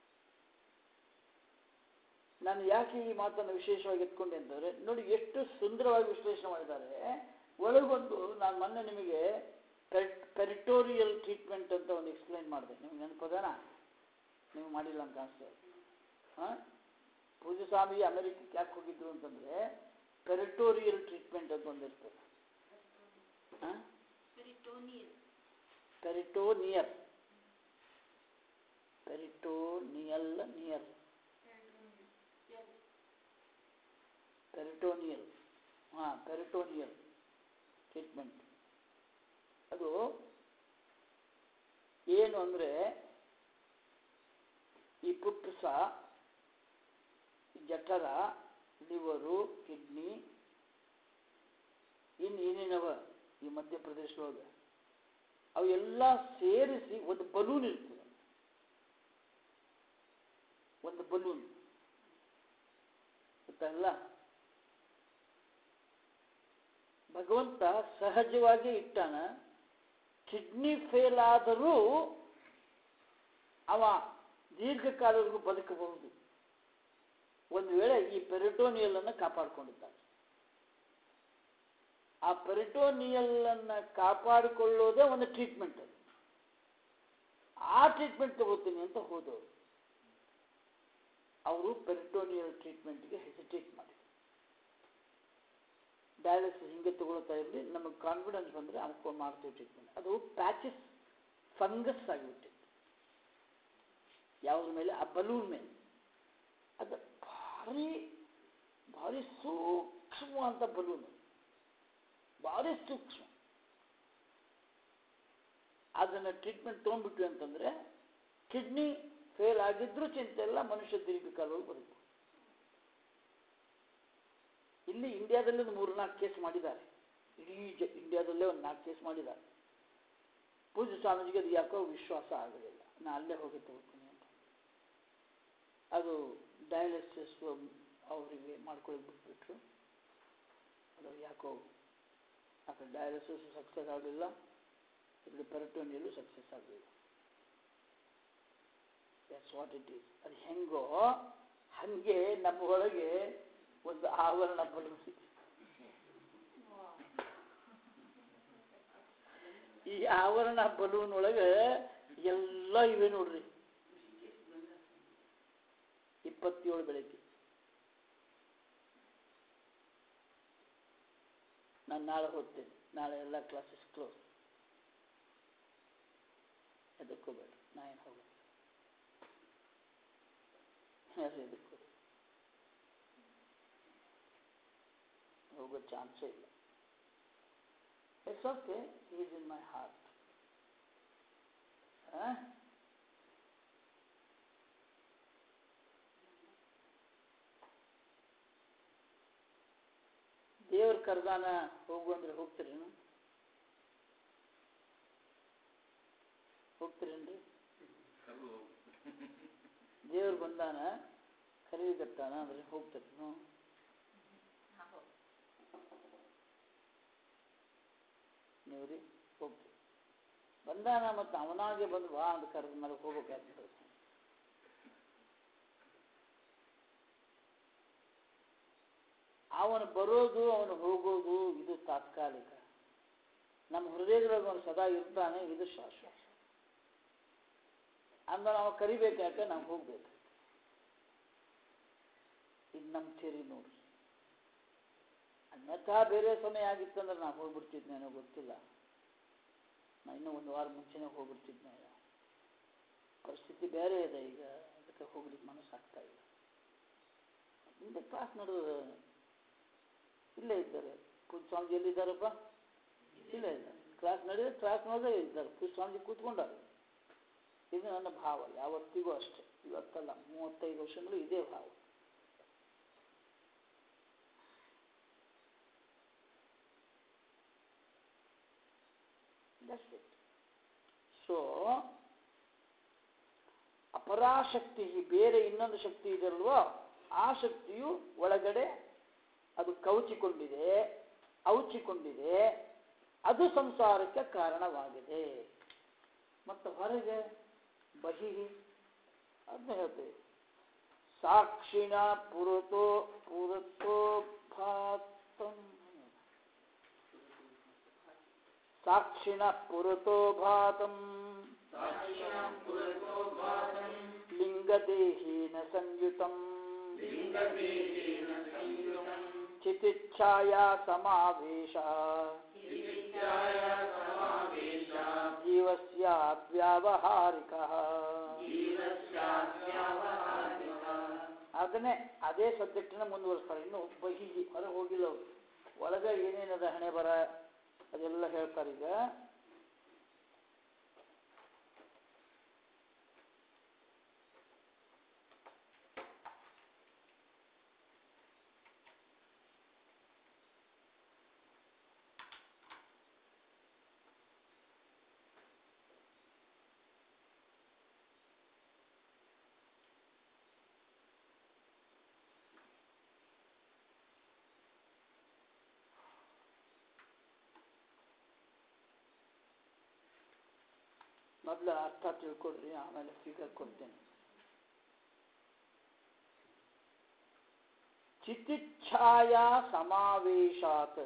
ನಾನು ಯಾಕೆ ಈ ಮಾತನ್ನು ವಿಶೇಷವಾಗಿ ಎತ್ಕೊಂಡೆ ಅಂತಂದ್ರೆ ನೋಡಿ ಎಷ್ಟು ಸುಂದರವಾಗಿ ವಿಶ್ಲೇಷಣೆ ಮಾಡಿದ್ದಾರೆ ಒಳಗೊಂದು ನಾನು ಮೊನ್ನೆ ನಿಮಗೆ ಪೆರಿಟೋರಿಯಲ್ ಟ್ರೀಟ್ಮೆಂಟ್ ಅಂತ ಒಂದು ಎಕ್ಸ್ಪ್ಲೈನ್ ಮಾಡಿದೆ ನಿಮ್ಗೆ ನೆನಪದಾನ ನೀವು ಮಾಡಿಲ್ಲ ಅಂತ ಅನಿಸ್ತದೆ ಹಾಂ ಪೂಜ್ಯ ಸ್ವಾಮಿ ಅಮೆರಿಕಕ್ಕೆ ಯಾಕೆ ಹೋಗಿದ್ರು ಅಂತಂದ್ರೆ ಪೆರಿಟೋರಿಯಲ್ ಟ್ರೀಟ್ಮೆಂಟ್ ಅಂತ ಒಂದು ಇರ್ತದೆ ಹಾಂ ಪೆರಿಟೋನಿಯರ್ ಪೆರಿಟೋನಿಯಲ್ ನಿಯರ್ ಪೆರಿಟೋನಿಯಲ್ ಹಾಂ ಪೆರಿಟೋನಿಯಲ್ ಟ್ರೀಟ್ಮೆಂಟ್ ಅದು ಏನು ಅಂದರೆ ಈ ಪುಪ್ಸ ಜಠರ ಲಿವರು ಕಿಡ್ನಿ ಇನ್ನು ಏನೇನವ ಈ ಮಧ್ಯಪ್ರದೇಶದೊಳಗೆ ಅವೆಲ್ಲ ಸೇರಿಸಿ ಒಂದು ಬಲೂನ್ ಇರ್ತದೆ ಒಂದು ಬಲೂನ್ ಗೊತ್ತಾಗಲ್ಲ ಭಗವಂತ ಸಹಜವಾಗಿ ಇಟ್ಟಾನ ಕಿಡ್ನಿ ಫೇಲ್ ಆದರೂ ಅವ ದೀರ್ಘಕಾಲವರೆಗೂ ಬದುಕಬಹುದು ಒಂದು ವೇಳೆ ಈ ಪೆರಿಟೋನಿಯಲ್ ಅನ್ನು ಕಾಪಾಡಿಕೊಂಡಿದ್ದಾನೆ ಆ ಪೆರಿಟೋನಿಯಲ್ ಅನ್ನ ಕಾಪಾಡಿಕೊಳ್ಳೋದೇ ಒಂದು ಟ್ರೀಟ್ಮೆಂಟ್ ಅದು ಆ ಟ್ರೀಟ್ಮೆಂಟ್ ತಗೋತೀನಿ ಅಂತ ಹೋದವರು ಅವರು ಪೆರಿಟೋನಿಯಲ್ ಟ್ರೀಟ್ಮೆಂಟ್ಗೆ ಹೆಸಿಟೇಟ್ ಮಾಡಿ ಡಯಾಲಿಸಿಸ್ ಹಿಂಗೆ ತಗೊಳ್ತಾ ಇರಲಿ ನಮಗೆ ಕಾನ್ಫಿಡೆನ್ಸ್ ಬಂದರೆ ಅನ್ಕೊಂಡು ಮಾಡ್ತೀವಿ ಟ್ರೀಟ್ಮೆಂಟ್ ಅದು ಪ್ಯಾಚಸ್ ಫಂಗಸ್ ಆಗಿಬಿಟ್ಟಿತ್ತು ಯಾವುದ್ರ ಮೇಲೆ ಆ ಬಲೂನ್ ಮೇಲೆ ಅದು ಭಾರಿ ಭಾರಿ ಸೂಕ್ಷ್ಮವಾದ ಬಲೂನ್ ಭಾರಿ ಸೂಕ್ಷ್ಮ ಅದನ್ನು ಟ್ರೀಟ್ಮೆಂಟ್ ತೊಗೊಂಡ್ಬಿಟ್ವಿ ಅಂತಂದರೆ ಕಿಡ್ನಿ ಫೇಲ್ ಆಗಿದ್ರೂ ಚಿಂತೆ ಇಲ್ಲ ಮನುಷ್ಯ ದೀರ್ಘಕಾಲವಾಗಿ ಬರುತ್ತೆ ಇಲ್ಲಿ ಇಂಡಿಯಾದಲ್ಲಿ ಒಂದು ಮೂರು ನಾಲ್ಕು ಕೇಸ್ ಮಾಡಿದ್ದಾರೆ ಇಡೀ ಜ ಇಂಡಿಯಾದಲ್ಲೇ ಒಂದು ನಾಲ್ಕು ಕೇಸ್ ಮಾಡಿದ್ದಾರೆ ಪೂಜ್ಯ ಸ್ವಾಮೀಜಿಗೆ ಅದು ಯಾಕೋ ವಿಶ್ವಾಸ ಆಗಲಿಲ್ಲ ನಾ ಅಲ್ಲೇ ಹೋಗಿ ತಗೋತೀನಿ ಅಂತ ಅದು ಡಯಾಲಿಸಿಸ್ ಅವರಿಗೆ ಮಾಡ್ಕೊಳ್ಳೋಕೆ ಬಿಟ್ಬಿಟ್ರು ಅದು ಯಾಕೋ ಆ ಕಡೆ ಡಯಾಲಿಸಿಸ್ ಸಕ್ಸಸ್ ಆಗಲಿಲ್ಲ ಇಲ್ಲಿ ಪೆರಟೋನಿಯಲ್ಲೂ ಸಕ್ಸಸ್ ಆಗಲಿಲ್ಲ ದಟ್ಸ್ ವಾಟ್ ಇಟ್ ಈಸ್ ಅದು ಹೆಂಗೋ ಹಾಗೆ ನಮ್ಮ ಒಳಗೆ ಒಂದು ಆವರಣ ಬಲೂನ್ ಈ ಆವರಣ ಬಲೂನ್ ಒಳಗೆ ಎಲ್ಲ ಇವೆ ನೋಡ್ರಿ ಇಪ್ಪತ್ತೇಳು ಬೆಳಗ್ಗೆ ನಾನು ನಾಳೆ ಹೋಗ್ತೇನೆ ನಾಳೆ ಎಲ್ಲ ಕ್ಲಾಸಸ್ ಕ್ಲೋಸ್ ಎದಕ್ಕೋಬೇಡ ನಾ ಏನು ಹೋಗೋದು ಯಾರು ಎದಕ್ಕೋ ಹೋಗೋ ಚಾನ್ಸೇ ಇಲ್ಲ it's okay is in my heart ದೇವ್ರ ಕರ್ದಾನ ಹೋಗು ಅಂದ್ರೆ ಹೋಗ್ತೀರೇನು ಹೋಗ್ತೀರೇನ್ರಿ ದೇವ್ರು ಬಂದಾನ ಕರೀಗತ್ತಾನ ಅಂದ್ರೆ ಹೋಗ್ತೀರೇನು ನೀವು ರೀ ಹೋಗ್ತೀವಿ ಬಂದಾನ ಮತ್ತು ಅವನಾಗೆ ಬಂದು ಬಾ ಅಂತ ಕರೆದ ಮೇಲೆ ಹೋಗ್ಬೇಕಾಗ್ತದೆ ಅವನು ಬರೋದು ಅವನು ಹೋಗೋದು ಇದು ತಾತ್ಕಾಲಿಕ ನಮ್ಮ ಹೃದಯದೊಳಗೆ ಅವನು ಸದಾ ಇರ್ತಾನೆ ಇದು ಶಾಶ್ವತ ಅಂದ್ರೆ ನಾವು ಕರಿಬೇಕು ಯಾಕೆ ನಾವು ಹೋಗ್ಬೇಕು ಇದು ನಮ್ಮ ಥಿರಿ ನೋಡಿ ಅನ್ಯಥಾ ಬೇರೆ ಸಮಯ ಆಗಿತ್ತಂದ್ರೆ ನಾವು ಹೋಗ್ಬಿಡ್ತಿದ್ನೇನೋ ಗೊತ್ತಿಲ್ಲ ನಾ ಇನ್ನೂ ಒಂದು ವಾರ ಮುಂಚೆನೇ ಹೋಗ್ಬಿಡ್ತಿದ್ನೇನೋ ಪರಿಸ್ಥಿತಿ ಬೇರೆ ಇದೆ ಈಗ ಅದಕ್ಕೆ ಹೋಗ್ಲಿಕ್ಕೆ ಮನಸ್ಸಾಗ್ತಾ ಇಲ್ಲ ಹಿಂದೆ ಕ್ಲಾಸ್ ನಡೆದ ಇಲ್ಲೇ ಇದ್ದಾರೆ ಪೂಜ ಸ್ವಾಮೀಜಿ ಎಲ್ಲಿದ್ದಾರಪ್ಪ ಇಲ್ಲೇ ಇದ್ದಾರೆ ಕ್ಲಾಸ್ ನಡೆದ ಕ್ಲಾಸ್ ನೋಡೇ ಇದ್ದಾರೆ ಪೂಜ ಸ್ವಾಮೀಜಿ ಕೂತ್ಕೊಂಡಾರೆ ಇದು ನನ್ನ ಭಾವ ಯಾವತ್ತಿಗೂ ಅಷ್ಟೇ ಇವತ್ತಲ್ಲ ಮೂವತ್ತೈದು ವರ್ಷಗಳು ಇದೇ ಭಾವ That's it. ಸೊ ಅಪರಾಶಕ್ತಿ ಬೇರೆ ಇನ್ನೊಂದು ಶಕ್ತಿ ಇದೆಯಲ್ವೋ ಆ ಶಕ್ತಿಯು ಒಳಗಡೆ ಅದು ಕವಚಿಕೊಂಡಿದೆ ಔಚಿಕೊಂಡಿದೆ ಅದು ಸಂಸಾರಕ್ಕೆ ಕಾರಣವಾಗಿದೆ ಮತ್ತು ಹೊರಗೆ ಬಹಿ ಅದನ್ನ ಹೇಳ್ತೇವೆ ಸಾಕ್ಷಿಣ ಪುರತೋ ಪುರತೋ ಭಾತಂ ಸಾಕ್ಷಿಣ ಪುರತೋ ಭಾತಂ ಲಿಂಗದೇಹೇನ ಸಂಯುತಂ ಚಿತಿಚ್ಛಾಯಾ ಸಮಾವೇಶ ಜೀವಸ್ಯಾವ್ಯಾವಹಾರಿಕ ಅದನ್ನೇ ಅದೇ ಸಬ್ಜೆಕ್ಟಿನ ಮುಂದುವರಿಸ್ತಾರೆ ಇನ್ನು ಬಹಿ ಹೊರಗೆ ಹೋಗಿಲ್ಲ ಅವರು ಒಳಗೆ ಏನೇನದ ಹಣೆ ಬರ ಅದೆಲ್ಲ ಹೇಳ್ತಾರೆ ಈಗ ಮೊದಲು ಅರ್ಥ ತಿಳ್ಕೊಡ್ರಿ ಆಮೇಲೆ ಫಿಗರ್ ಕೊಡ್ತೇನೆ ಚಿತಿಚ್ಛಾಯಾ ಸಮಾವೇಶಾತ್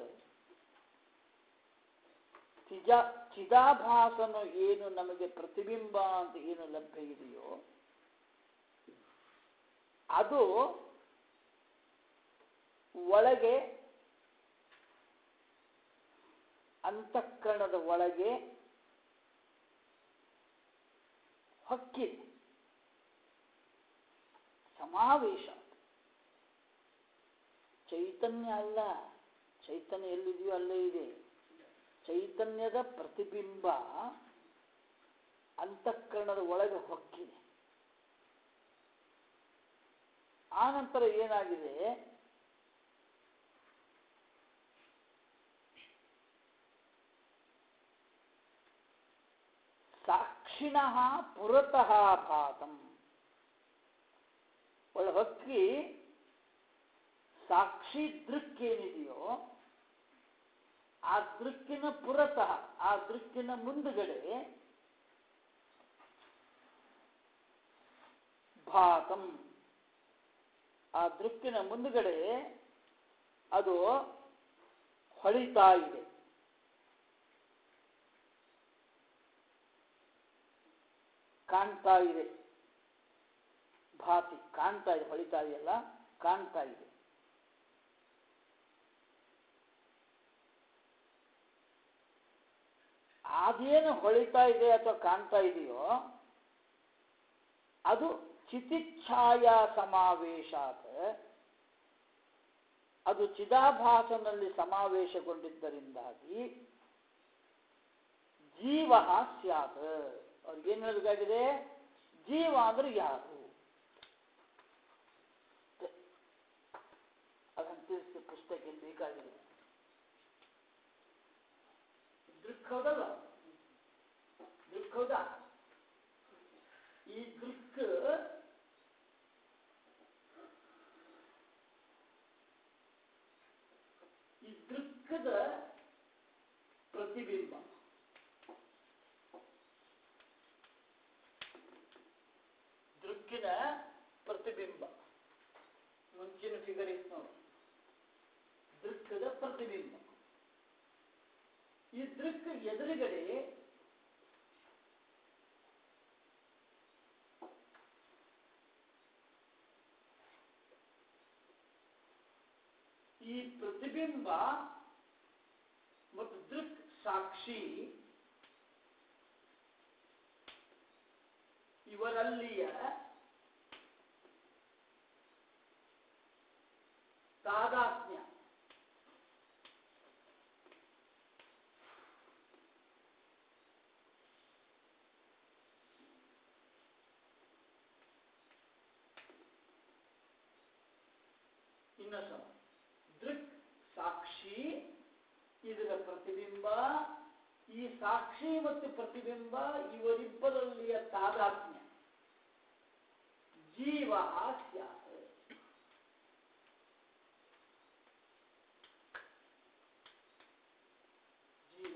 ಚಿಜ ಚಿದಾಭಾಸನು ಏನು ನಮಗೆ ಪ್ರತಿಬಿಂಬ ಅಂತ ಏನು ಲಭ್ಯ ಇದೆಯೋ ಅದು ಒಳಗೆ ಅಂತಃಕರಣದ ಒಳಗೆ ಹೊಕ್ಕಿದೆ ಸಮಾವೇಶ ಚೈತನ್ಯ ಅಲ್ಲ ಚೈತನ್ಯ ಎಲ್ಲಿದೆಯೋ ಅಲ್ಲೇ ಇದೆ ಚೈತನ್ಯದ ಪ್ರತಿಬಿಂಬ ಅಂತಃಕರಣದ ಒಳಗೆ ಹೊಕ್ಕಿದೆ ಆನಂತರ ಏನಾಗಿದೆ ಸಾಕ್ಷಿಣ ಪುರತಃ ಭಾತಂ ಒಳ ಹೊಕ್ಕಿ ಸಾಕ್ಷಿ ದೃಕ್ ಏನಿದೆಯೋ ಆ ದೃಕ್ಕಿನ ಪುರತಃ ಆ ದೃಕ್ಕಿನ ಮುಂದುಗಡೆ ಭಾತಂ ಆ ದೃಕ್ಕಿನ ಮುಂದುಗಡೆ ಅದು ಹೊಳಿತಾ ಇದೆ ಕಾಣ್ತಾ ಇದೆ ಭಾತಿ ಕಾಣ್ತಾ ಇದೆ ಹೊಳಿತಾ ಇದೆಯಲ್ಲ ಕಾಣ್ತಾ ಇದೆ ಅದೇನು ಹೊಳಿತಾ ಇದೆ ಅಥವಾ ಕಾಣ್ತಾ ಇದೆಯೋ ಅದು ಚಿತಿಚ್ಛಾಯಾ ಸಮಾವೇಶಾತ್ ಅದು ಚಿದಾಭಾಸನಲ್ಲಿ ಸಮಾವೇಶಗೊಂಡಿದ್ದರಿಂದಾಗಿ ಜೀವ ಸ್ಯಾತ್ ಅವ್ರಿಗೇನು ಹೇಳಬೇಕಾಗಿದೆ ಜೀವ ಅಂದ್ರೆ ಯಾರು ಅದನ್ನು ತಿಳಿಸಿ ಪುಸ್ತಕ ಇಲ್ಲಿ ಬೇಕಾಗಿದೆ ದೃಕ್ ಹೌದಲ್ಲ ದೃಕ್ ಹೌದಾ ಈ ದೃಕ್ ಈ ದೃಕ್ಕದ ಪ್ರತಿಬಿಂಬ ದೃಕ್ಕಿನ ಪ್ರತಿಬಿಂಬ ಮುಂಚಿನ ಫಿಗರ್ ಇತ್ತು ನೋಡಿ ದೃಕ್ಕದ ಪ್ರತಿಬಿಂಬ ಈ ದೃಕ್ ಎದುರುಗಡೆ ಈ ಪ್ರತಿಬಿಂಬ ಮತ್ತು ದೃಕ್ ಸಾಕ್ಷಿ ಇವರಲ್ಲಿಯ ತಾದಾತ್ಮ್ಯ ಇನ್ನೊಂದು ಸಲ. ದೃಕ್ ಸಾಕ್ಷಿ ಇದರ ಪ್ರತಿಬಿಂಬ ಈ ಸಾಕ್ಷಿ ಮತ್ತು ಪ್ರತಿಬಿಂಬ ಇವರಿಬ್ಬರಲ್ಲಿಯ ತಾದಾತ್ಮ್ಯ ಜೀವ ಸ್ಯಾತ್ ಜೀವ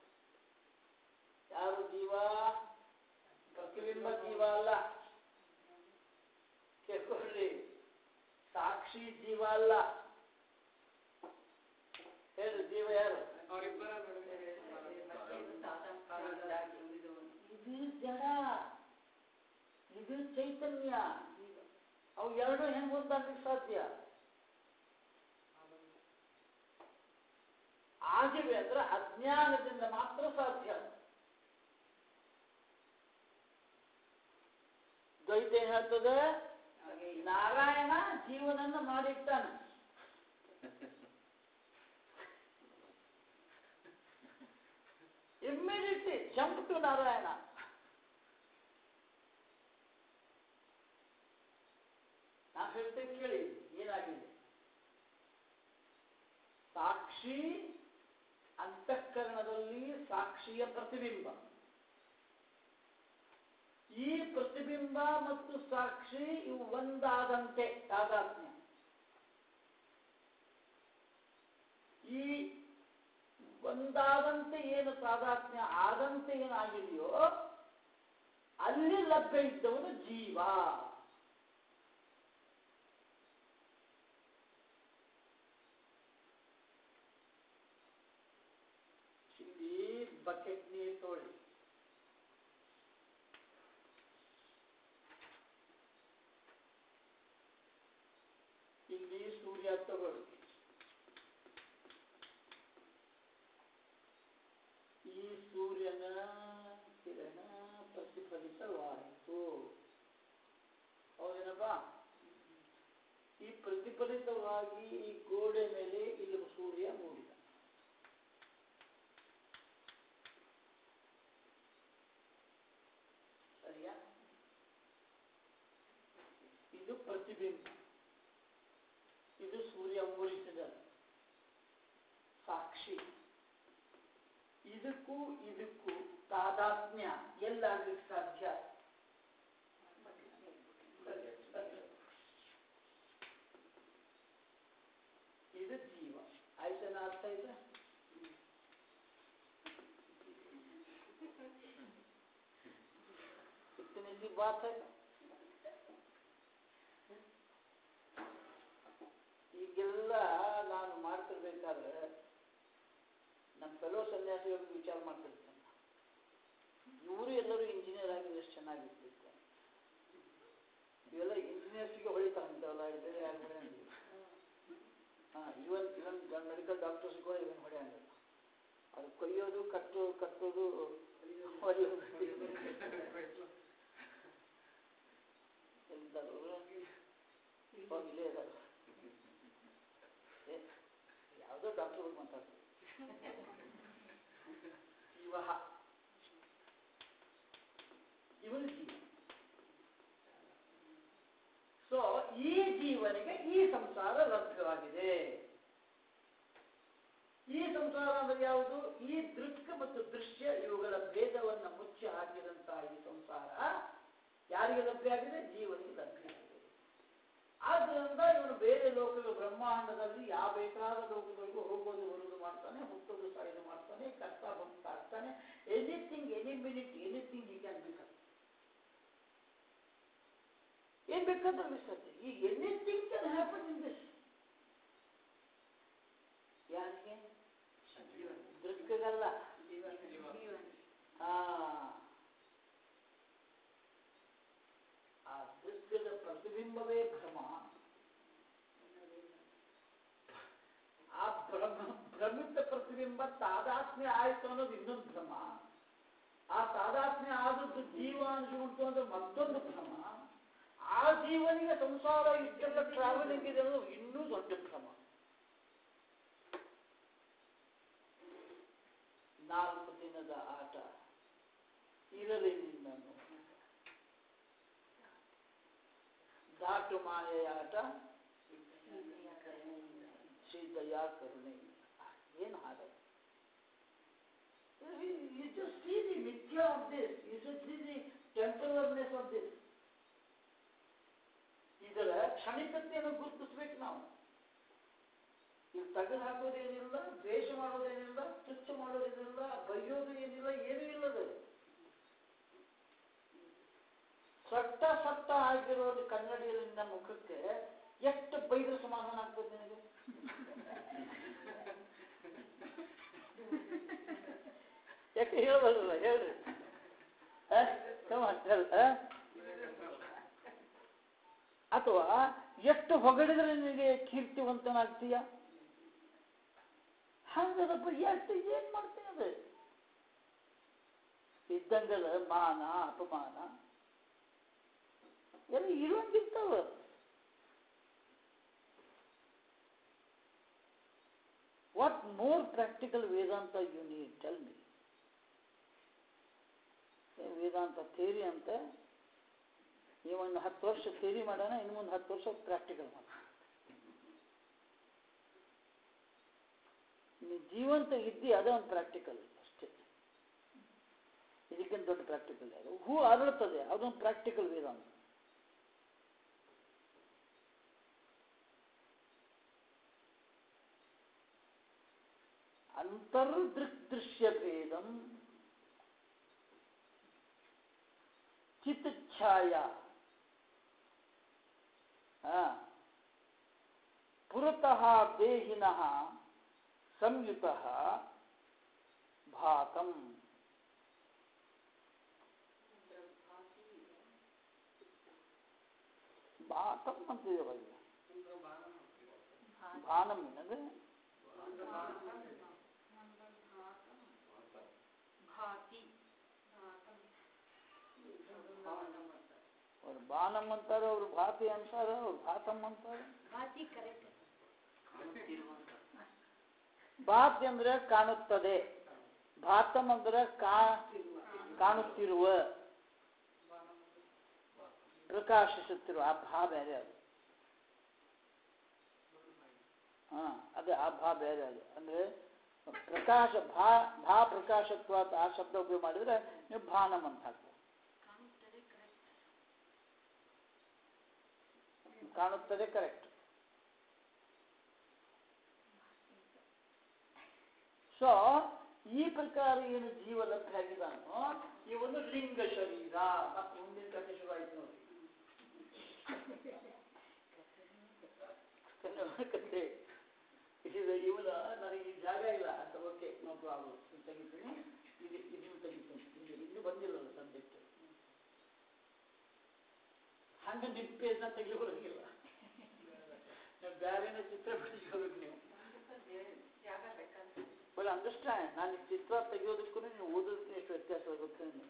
ಯಾರು ಜೀವ ಪ್ರತಿಬಿಂಬ ಜೀವ ಅಲ್ಲ ಕೇಳ್ಕೊಳ್ಳಿ ಸಾಕ್ಷಿ ಜೀವ ಅಲ್ಲ ಹೇಳು ಜೀವ ಯಾರು ಅವರಿಬ್ಬರ ನಡುವೆ ಇದು ಜಡ ಇದು ಚೈತನ್ಯ ಅವು ಎರಡು ಹೆಂಗ್ ಒಂದಾಗ್ಲಿಕ್ಕೆ ಸಾಧ್ಯ ಆಗಿವೆ ಅಂದ್ರೆ ಅಜ್ಞಾನದಿಂದ ಮಾತ್ರ ಸಾಧ್ಯ ದ್ವೈತ ಏನ್ ಹೇಳ್ತದೆ ನಾರಾಯಣ ಜೀವನನ್ನ ಮಾಡಿರ್ತಾನೆ ಇಮ್ಮಿಡಿಯೇಟ್ಲಿ ಜಂಪ್ ಟು ನಾರಾಯಣ ನಾವು ಹೇಳ್ತೇವೆ ಕೇಳಿ ಏನಾಗಿದೆ ಸಾಕ್ಷಿ ಅಂತಃಕರಣದಲ್ಲಿ ಸಾಕ್ಷಿಯ ಪ್ರತಿಬಿಂಬ ಈ ಪ್ರತಿಬಿಂಬ ಮತ್ತು ಸಾಕ್ಷಿ ಇವು ಒಂದಾದಂತೆ ತಾದಾತ್ಮ್ಯ ಈ ಒಂದಾದಂತೆ ಏನು ತಾದಾತ್ಮ್ಯ ಆದಂತೆ ಏನಾಗಿದೆಯೋ ಅಲ್ಲಿ ಲಭ್ಯ ಇದ್ದವನು ಜೀವ ಇಲ್ಲಿ ಬಕೆಟ್ ನೀರು ತೊಗೊಳ್ಳಿ ಇಲ್ಲಿ ಸೂರ್ಯ ತಗೊಳ್ಳಿ ಈ ಸೂರ್ಯನ ಕಿರಣ ಪ್ರತಿಫಲಿತವಾಯಿತು ಹೌದೇನಪ್ಪ ಈ ಪ್ರತಿಫಲಿತವಾಗಿ ಈ ಗೋಡೆ ಮೇಲೆ ಇಲ್ಲಿ ಸೂರ್ಯ ಮೂಡಿದ ಸರಿಯಾ ಇದು ಪ್ರತಿಬಿಂಬ ಇದು ಸೂರ್ಯ ಮೂಡಿಸಿದ ಸಾಕ್ಷಿ ಇದಕ್ಕೂ ಇದಕ್ಕೂ ತಾದಾತ್ಮ್ಯ ಎಲ್ಲಾಗ್ಲಿಕ್ಕೆ ಸಾಧ್ಯ सी बात है ಈಗೆಲ್ಲ ನಾನು ಮಾಡ್ತಿರ್ಬೇಕಾದ್ರೆ ನಮ್ಮ ಫೆಲೋ ಸನ್ಯಾಸಿಗಳಿಗೆ ವಿಚಾರ ಮಾಡ್ತಿರ್ತೇನೆ ಇವರು ಎಲ್ಲರೂ ಇಂಜಿನಿಯರ್ ಆಗಿದ್ರೆ ಎಷ್ಟು ಚೆನ್ನಾಗಿರ್ತಿತ್ತು ಇವೆಲ್ಲ ಇಂಜಿನಿಯರ್ಸ್ಗೆ ಹೊಳಿತಾರೆ ಇಂಥವೆಲ್ಲ ಬೇರೆ ಯಾರು ಹೊಡೆಯಂಗಿಲ್ಲ ಹಾಂ ಇವನ್ ಇವನ್ ಮೆಡಿಕಲ್ ಡಾಕ್ಟರ್ಸ್ ಕೂಡ ಇವನ್ ಹೊಡೆಯಂಗಿಲ್ಲ ಅದು ಕೊಯ್ಯೋದು ಕಟ್ಟು ಕಟ್ಟೋದು ಹೊಡೆಯೋದು ಎಂಥವ್ರು? ಹೋಗಿಲ್ಲೇ ಇದ್ದಾರೆ ಏ, ಯಾವುದೋ ಡಾಕ್ಟರ್ ಬಗ್ಗೆ ಮಾತಾಡ್ತಾರೆ ಜೀವ ಇವನು ಜೀವ ಸೊ ಈ ಜೀವನಿಗೆ ಈ ಸಂಸಾರ ಲಭ್ಯವಾಗಿದೆ ಈ ಸಂಸಾರ ಅಂದ್ರೆ ಯಾವುದು ಈ ದೃಕ್ ಮತ್ತು ದೃಶ್ಯ ಇವುಗಳ ಭೇದವನ್ನು ಮುಚ್ಚಿ ಹಾಕಿದಂತಹ ಈ ಸಂಸಾರ ಯಾರಿಗೆ ಲಭ್ಯ ಆಗಿದೆ ಜೀವನಿಗೆ ಲಭ್ಯ ಆಗಿದೆ ಆದ್ದರಿಂದ ಇವನು ಬೇರೆ ಲೋಕಗಳು ಬ್ರಹ್ಮಾಂಡದಲ್ಲಿ ಯಾವ ಬೇಕಾದ ಲೋಕಗಳಿಗೂ ಹೋಗೋದು ಬರುವುದು ಮಾಡ್ತಾನೆ ಹುಟ್ಟೋದು ಸಾಯೋದು ಮಾಡ್ತಾನೆ ಕಷ್ಟ ಬಂತ ಆಗ್ತಾನೆ ಎನಿಥಿಂಗ್ ಎನಿ ಮಿನಿಟ್ ಎನಿಥಿಂಗ್ ಈ ಕ್ಯಾನ್ ಬಿಕಮ್ ಏನ್ ಬೇಕಾದ್ರೂ ಮಿಸ್ಸತ್ತೆ ಈ anything can happen in this ಯಾರಿಗೆ ದೃಕ್ಕಗಲ್ಲ ಆ ಆ ದೃಶ್ಯದ ಪ್ರತಿಬಿಂಬವೇ ಭ್ರಮ ಆ ಭ್ರಮ ಭ್ರಮಿತ ಪ್ರತಿಬಿಂಬ ತಾದಾತ್ಮ್ಯ ಆಯ್ತು ಅನ್ನೋದು ಇನ್ನೊಂದು ಭ್ರಮ ಆ ತಾದಾತ್ಮ್ಯ ಆದದ್ದು ಜೀವ ಅನ್ಸ್ಬಿಡ್ತು ಅಂದ್ರೆ ಮತ್ತೊಂದು ಭ್ರಮ ಆ ಜೀವನಿಗೆ ಸಂಸಾರ ಇಷ್ಟೆಲ್ಲ ಟ್ರಾವೆಲಿಂಗ್ ಇದೆ ಅನ್ನೋದು ಇನ್ನೂ ದೊಡ್ಡ ಭ್ರಮ ನಾಲ್ಕು ದಿನದ ಆಟ ಇರಲಿ ನಿನ್ನನ್ನು ದಾಟು ಮಾಯೆಯ ಆಟ ಶ್ರೀದಯಾ ಕರುಣೆ ಏನು ಹಾಡ You just see the mithya of this. You just see the temporarness of this. ಇದರ ಕ್ಷಣಿಕತೆಯನ್ನು ಗುರುತಿಸ್ಬೇಕು ನಾವು ಇಲ್ಲಿ ತೆಗೆದು ಹಾಕೋದೇನಿಲ್ಲ ದ್ವೇಷ ಮಾಡೋದೇನಿಲ್ಲ ತುಚ್ಛ ಮಾಡೋದೇನಿಲ್ಲ ಬೈಯೋದು ಏನಿಲ್ಲ ಏನೂ ಇಲ್ಲದು ಸಟ್ಟ ಸಟ್ಟ ಆಗಿರೋದು ಕನ್ನಡಿಯಲ್ಲಿ ನಿನ್ನ ಮುಖಕ್ಕೆ ಎಷ್ಟು ಬೈದ್ರೆ ಸಮಾಧಾನ ಆಗ್ತದೆ ನಿನಗೆ ಯಾಕೆ ಹೇಳಬಲ್ಲ ಹೇಳ್ರಿ ಆ? come on, tell, ಆ? ಅಥವಾ ಎಷ್ಟು ಹೊಗಳಿದ್ರೆ ನಿನಗೆ ಕೀರ್ತಿವಂತನಾಗ್ತೀಯ ಹಂಗದಪ್ಪ ಎಷ್ಟು ಏನ್ ಮಾಡ್ತೀನಿ ಅದು ಇದ್ದಂಗದ ಮಾನ ಅಪಮಾನ ಎಲ್ಲ ಇರುವಂಗಿರ್ತಾವ what more practical Vedanta you need tell me Vedanta theory ಅಂತ ಒಂದು ಹತ್ತು ವರ್ಷ ಥೇರಿ ಮಾಡೋಣ ಇನ್ನು ಮುಂದೆ ಹತ್ತು ವರ್ಷ ಪ್ರಾಕ್ಟಿಕಲ್ ಮಾಡೋಣ ನೀ ಜೀವಂತ ಇದ್ದಿ ಅದೇ ಒಂದು ಪ್ರಾಕ್ಟಿಕಲ್ ಅಷ್ಟೇ ಇದಕ್ಕಿಂತ ದೊಡ್ಡ ಪ್ರಾಕ್ಟಿಕಲ್ ಯಾವುದು ಹೂ ಅರಳುತ್ತದೆ ಅದೊಂದು ಪ್ರಾಕ್ಟಿಕಲ್ ವೇದಾಂತ ಅಂತರ್ದೃಕ್ ದೃಶ್ಯ ಭೇದಂ ಚಿತ್ತಛಾಯ ಪುರತಃ ದೇಹಿನಃ ಸಂಯುತಃ ಭಾತಂ ಭಾತಂ ಅಂತಿದೆ ಬಗ್ಗೆ ಭಾನಂ ಏನದು ಅವ್ರು ಬಾನಂ ಅಂತಾರೆ ಅವ್ರು ಭಾತಿ ಅಂತಾರೆ ಅವ್ರು ಭಾತಂ ಅಂತಾರೆ ಭಾತಿ ಅಂದ್ರೆ ಕಾಣುತ್ತದೆ ಭಾತಂ ಅಂದ್ರೆ ಕಾ ಕಾಣುತ್ತಿರುವ ಪ್ರಕಾಶಿಸುತ್ತಿರುವ ಆ ಭಾ ಬೇರೆ ಅದು ಹಾ ಅದೇ ಆ ಭಾ ಬೇರೆ ಅದು ಅಂದ್ರೆ ಪ್ರಕಾಶ ಭಾ ಭಾ ಪ್ರಕಾಶತ್ವ ಅಂತ ಆ ಶಬ್ದ ಉಪಯೋಗ ಮಾಡಿದ್ರೆ ನೀವು ಭಾನಂ ಅಂತ ಹಾಕ್ಬೋದು ಕಾಣುತ್ತದೆ ಕರೆಕ್ಟ್ ಸೊ ಈ ಪ್ರಕಾರ ಏನು ಜೀವ ಲಭ್ಯ ಆಗಿದಾನೋ ಇವನು ಲಿಂಗ ಶರೀರ ಮತ್ತೆ ಮುಂದಿನ ಕಥೆ ಶುರು ಆಯ್ತು ನೋಡಿ ಕನ್ನಡ ಕಥೆ ಇದು ಇವನ ನನಗೆ ಈ ಜಾಗ ಇಲ್ಲ ಅಂತ ಓಕೆ ನೋ ಪ್ರಾಬ್ಲಮ್ ಇದು ತೆಗಿತೀನಿ ಇದು ಇದನ್ನು ತೆಗಿತೀನಿ ಇದು ಇನ್ನೂ ಬಂದಿಲ್ಲಲ್ಲ ಸಬ್ಜೆಕ್ಟ್ ಹಂಗೆ ನಿಮ್ಮ ಪೇಜ್ನ ತೆಗಿಲಿಕ್ಕೋಗಿಲ್ಲ ನಾವು ಬೇರೆನೇ ಚಿತ್ರ ಬಿಡಿಸ್ಕೋಬೇಕು ನೀವು ವೆಲ್ ಅಂಡರ್ಸ್ಟ್ಯಾಂಡ್ ನಾನು ಈ ಚಿತ್ರ ತೆಗೆಯೋದಕ್ಕೂ ನೀವು ಓದೋದಕ್ಕೂ ಎಷ್ಟು ವ್ಯತ್ಯಾಸ ಗೊತ್ತಾ ನೀವು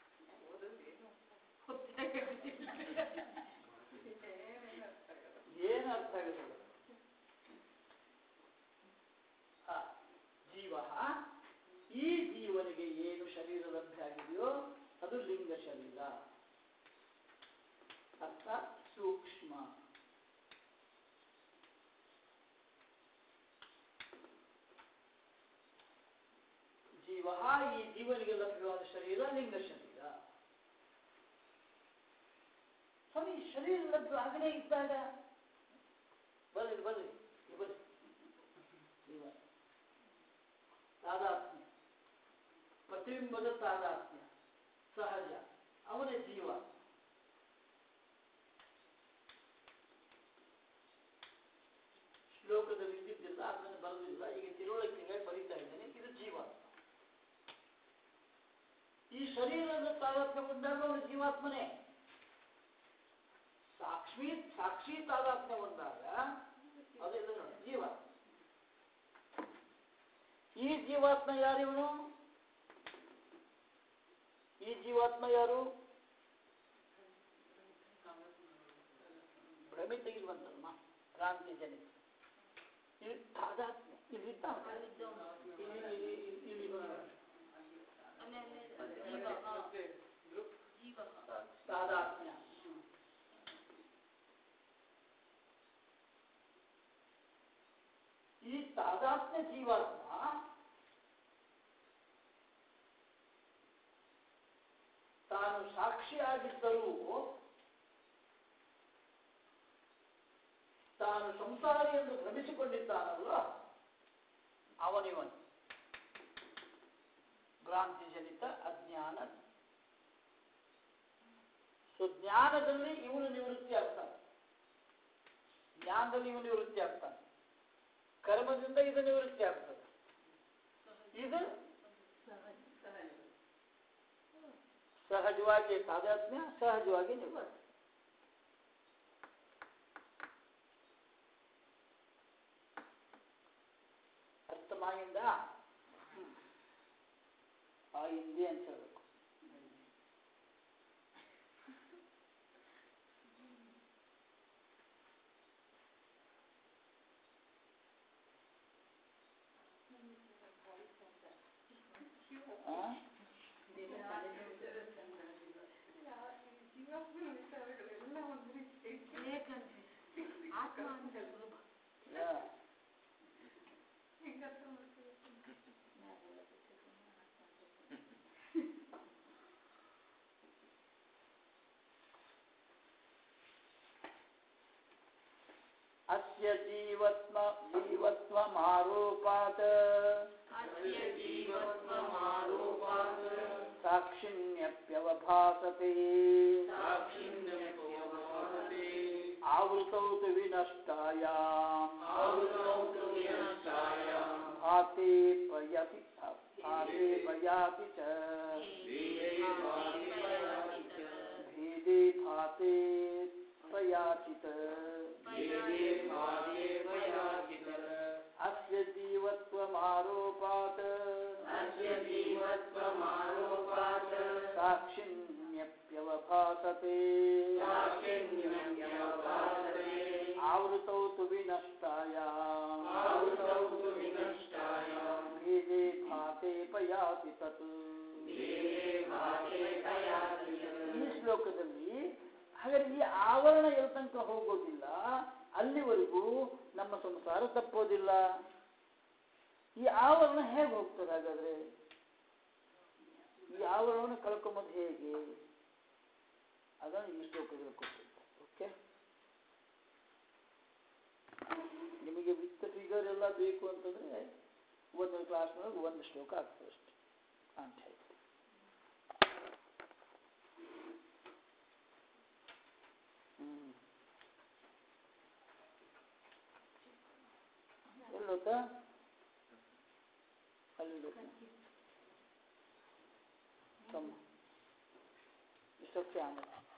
ಏನು ಅರ್ಥ ಆಗೋದಿಲ್ಲ ಆ, ಜೀವ ಈ ಜೀವನಿಗೆ ಏನು ಶರೀರ ಲಭ್ಯ ಆಗಿದೆಯೋ ಅದು ಲಿಂಗ ಶರೀರ ಅರ್ಥಾತ್ ಸೂಕ್ಷ್ಮ ಜೀವ ಈ ಜೀವನಿಗೆ ಲಭ್ಯವಾದ ಶರೀರ ಲಿಂಗ ಶರೀರ ಸ್ವಾಮಿ ಶರೀರ ಲಭ್ಯ ಆಗನೇ ಇದ್ದಾಗ ಬರ್ರಿ ಬರ್ರಿ ಇಲ್ಲಿ ಬರ್ರಿ ಜೀವ ತಾದಾತ್ಮ್ಯ ಪ್ರತಿಬಿಂಬದ ತಾದಾತ್ಮ್ಯ ಸಹಜ ಅವನೇ ಜೀವ ಶ್ಲೋಕದಲ್ಲಿ ಇದ್ದಿದ್ದಿಲ್ಲ ಅದನ್ನು ಬರೆದಿಲ್ಲ ಈಗ ತಿಳುವಳಿಕೆಗೆ ಬರೀತಾ ಇದ್ದೇನೆ ಇದು ಜೀವ ಈ ಶರೀರದ ತಾದಾತ್ಮ್ಯ ಬಂದಾಗ ಅವನು ಜೀವಾತ್ಮನೇ ಸಾಕ್ಷಿ ಸಾಕ್ಷಿ ತಾದಾತ್ಮ್ಯ ಬಂದಾಗ ಅದೆಲ್ಲ ನೋಡಿ ಜೀವ ಈ ಜೀವಾತ್ಮ ಯಾರಿವನು ಈ ಜೀವಾತ್ಮ ಯಾರು ಭ್ರಮೆ ತೆಗೆದುವಂತಲ್ಮ ಕ್ರಾಂತಿ ಜನಿತ ಇಲ್ಲಿ ತಾದಾತ್ಮ್ಯ ಇಲ್ಲಿ ಇದ್ದಾನೆ. ಇಲ್ಲಿ ಇಲ್ಲಿ ಇಲ್ಲಿ ಇಲ್ಲಿ ಇದ್ದಾನೆ. ಮತ್ತೆ ಗ್ರೂಪ್ ತಾದಾತ್ಮ್ಯ ಈ ತಾದಾತ್ಮ್ಯ ಜೀವಾತ್ಮ ತಾನು ಸಾಕ್ಷಿಯಾಗಿದ್ದರೂ ತಾನು ಸಂಸಾರಿ ಎಂದು ಭ್ರಮಿಸಿಕೊಂಡಿದ್ದಾನಲ್ಲ ಅವನಿವನು ಭ್ರಾಂತಿ ಜನಿತ ಅಜ್ಞಾನ ಸೊ ಜ್ಞಾನದಲ್ಲಿ ಇವನು ನಿವೃತ್ತಿ ಆಗ್ತಾನೆ ಜ್ಞಾನದಲ್ಲಿ ಇವನು ನಿವೃತ್ತಿ ಆಗ್ತಾನೆ ಕರ್ಮದಿಂದ ಇದು ನಿವೃತ್ತಿ ಆಗ್ತದೆ ಇದು ಸಹಜವಾಗಿ ತಾದಾತ್ಮ್ಯ ಸಹಜವಾಗಿ ನಿವೃತ್ತಿ ಅರ್ಥಮಾಯಿಂದ ಆ ಹಿಂದೆ ಅಂತ ಹೇಳ್ಬೇಕು ಆ? ಯಾ. ಅಸ್ಯ ಜೀವತ್ಮ ಜೀವತ್ವಮಾರೋಪಾತ್ ಸಾಕ್ಷಿಣ್ಯಪ್ಯವಭಾಸತೆ ಆವೃತೌ ತು ವಿನಷ್ಟಾಯಾಮ್ ಭಾತೆ ಪಯತಿ ಭಾತೆ ಪಯಾತಿ ಚ ಭೇದೆ ಭಾತೆ ಪಯಾತಿ ಚ ಅಸ್ಯ ಜೀವತ್ವಮಾರೋಪಾತ್ ಸಾಕ್ಷಿಣ್ಯಪ್ಯವಭಾಸತೆ ಆವೃತೌ ತು ವಿನಷ್ಟಾಯಾಮ್ ಭೇದೆ ಭಾತೆ ಪಯಾತಿ ತತ್ ಈ ಶ್ಲೋಕದಲ್ಲಿ ಹಾಗಾದ್ರೆ ಈ ಆವರಣ ಎಲ್ ತನಕ ಹೋಗೋದಿಲ್ಲ ಅಲ್ಲಿವರೆಗೂ ನಮ್ಮ ಸಂಸಾರ ತಪ್ಪೋದಿಲ್ಲ ಈ ಆವರಣ ಹೇಗೆ ಹೋಗ್ತದೆ ಹಾಗಾದ್ರೆ ಈ ಆವರಣವನ್ನು ಕಳ್ಕೊಂಬಂದು ಹೇಗೆ ಅದನ್ನು ಈ ಶ್ಲೋಕದಲ್ಲಿ ಕೊಟ್ಟಿದ್ದಾರೆ ಓಕೆ ನಿಮಗೆ ವಿತ್ ಫಿಗರ್ ಎಲ್ಲ ಬೇಕು ಅಂತಂದ್ರೆ ಒಂದು ಕ್ಲಾಸ್ನೊಳಗೆ ಒಂದು ಶ್ಲೋಕ ಆಗ್ತದೆ ಅಷ್ಟೆ ಅಂತ ಹೇಳಿ ಹ್ಮ್ ಎಲ್ಲೋತ ಅಲ್ಲಿ ತಮ್ಮ ಇಷ್ಟೊತ್ತೆ ಆಮೇಲೆ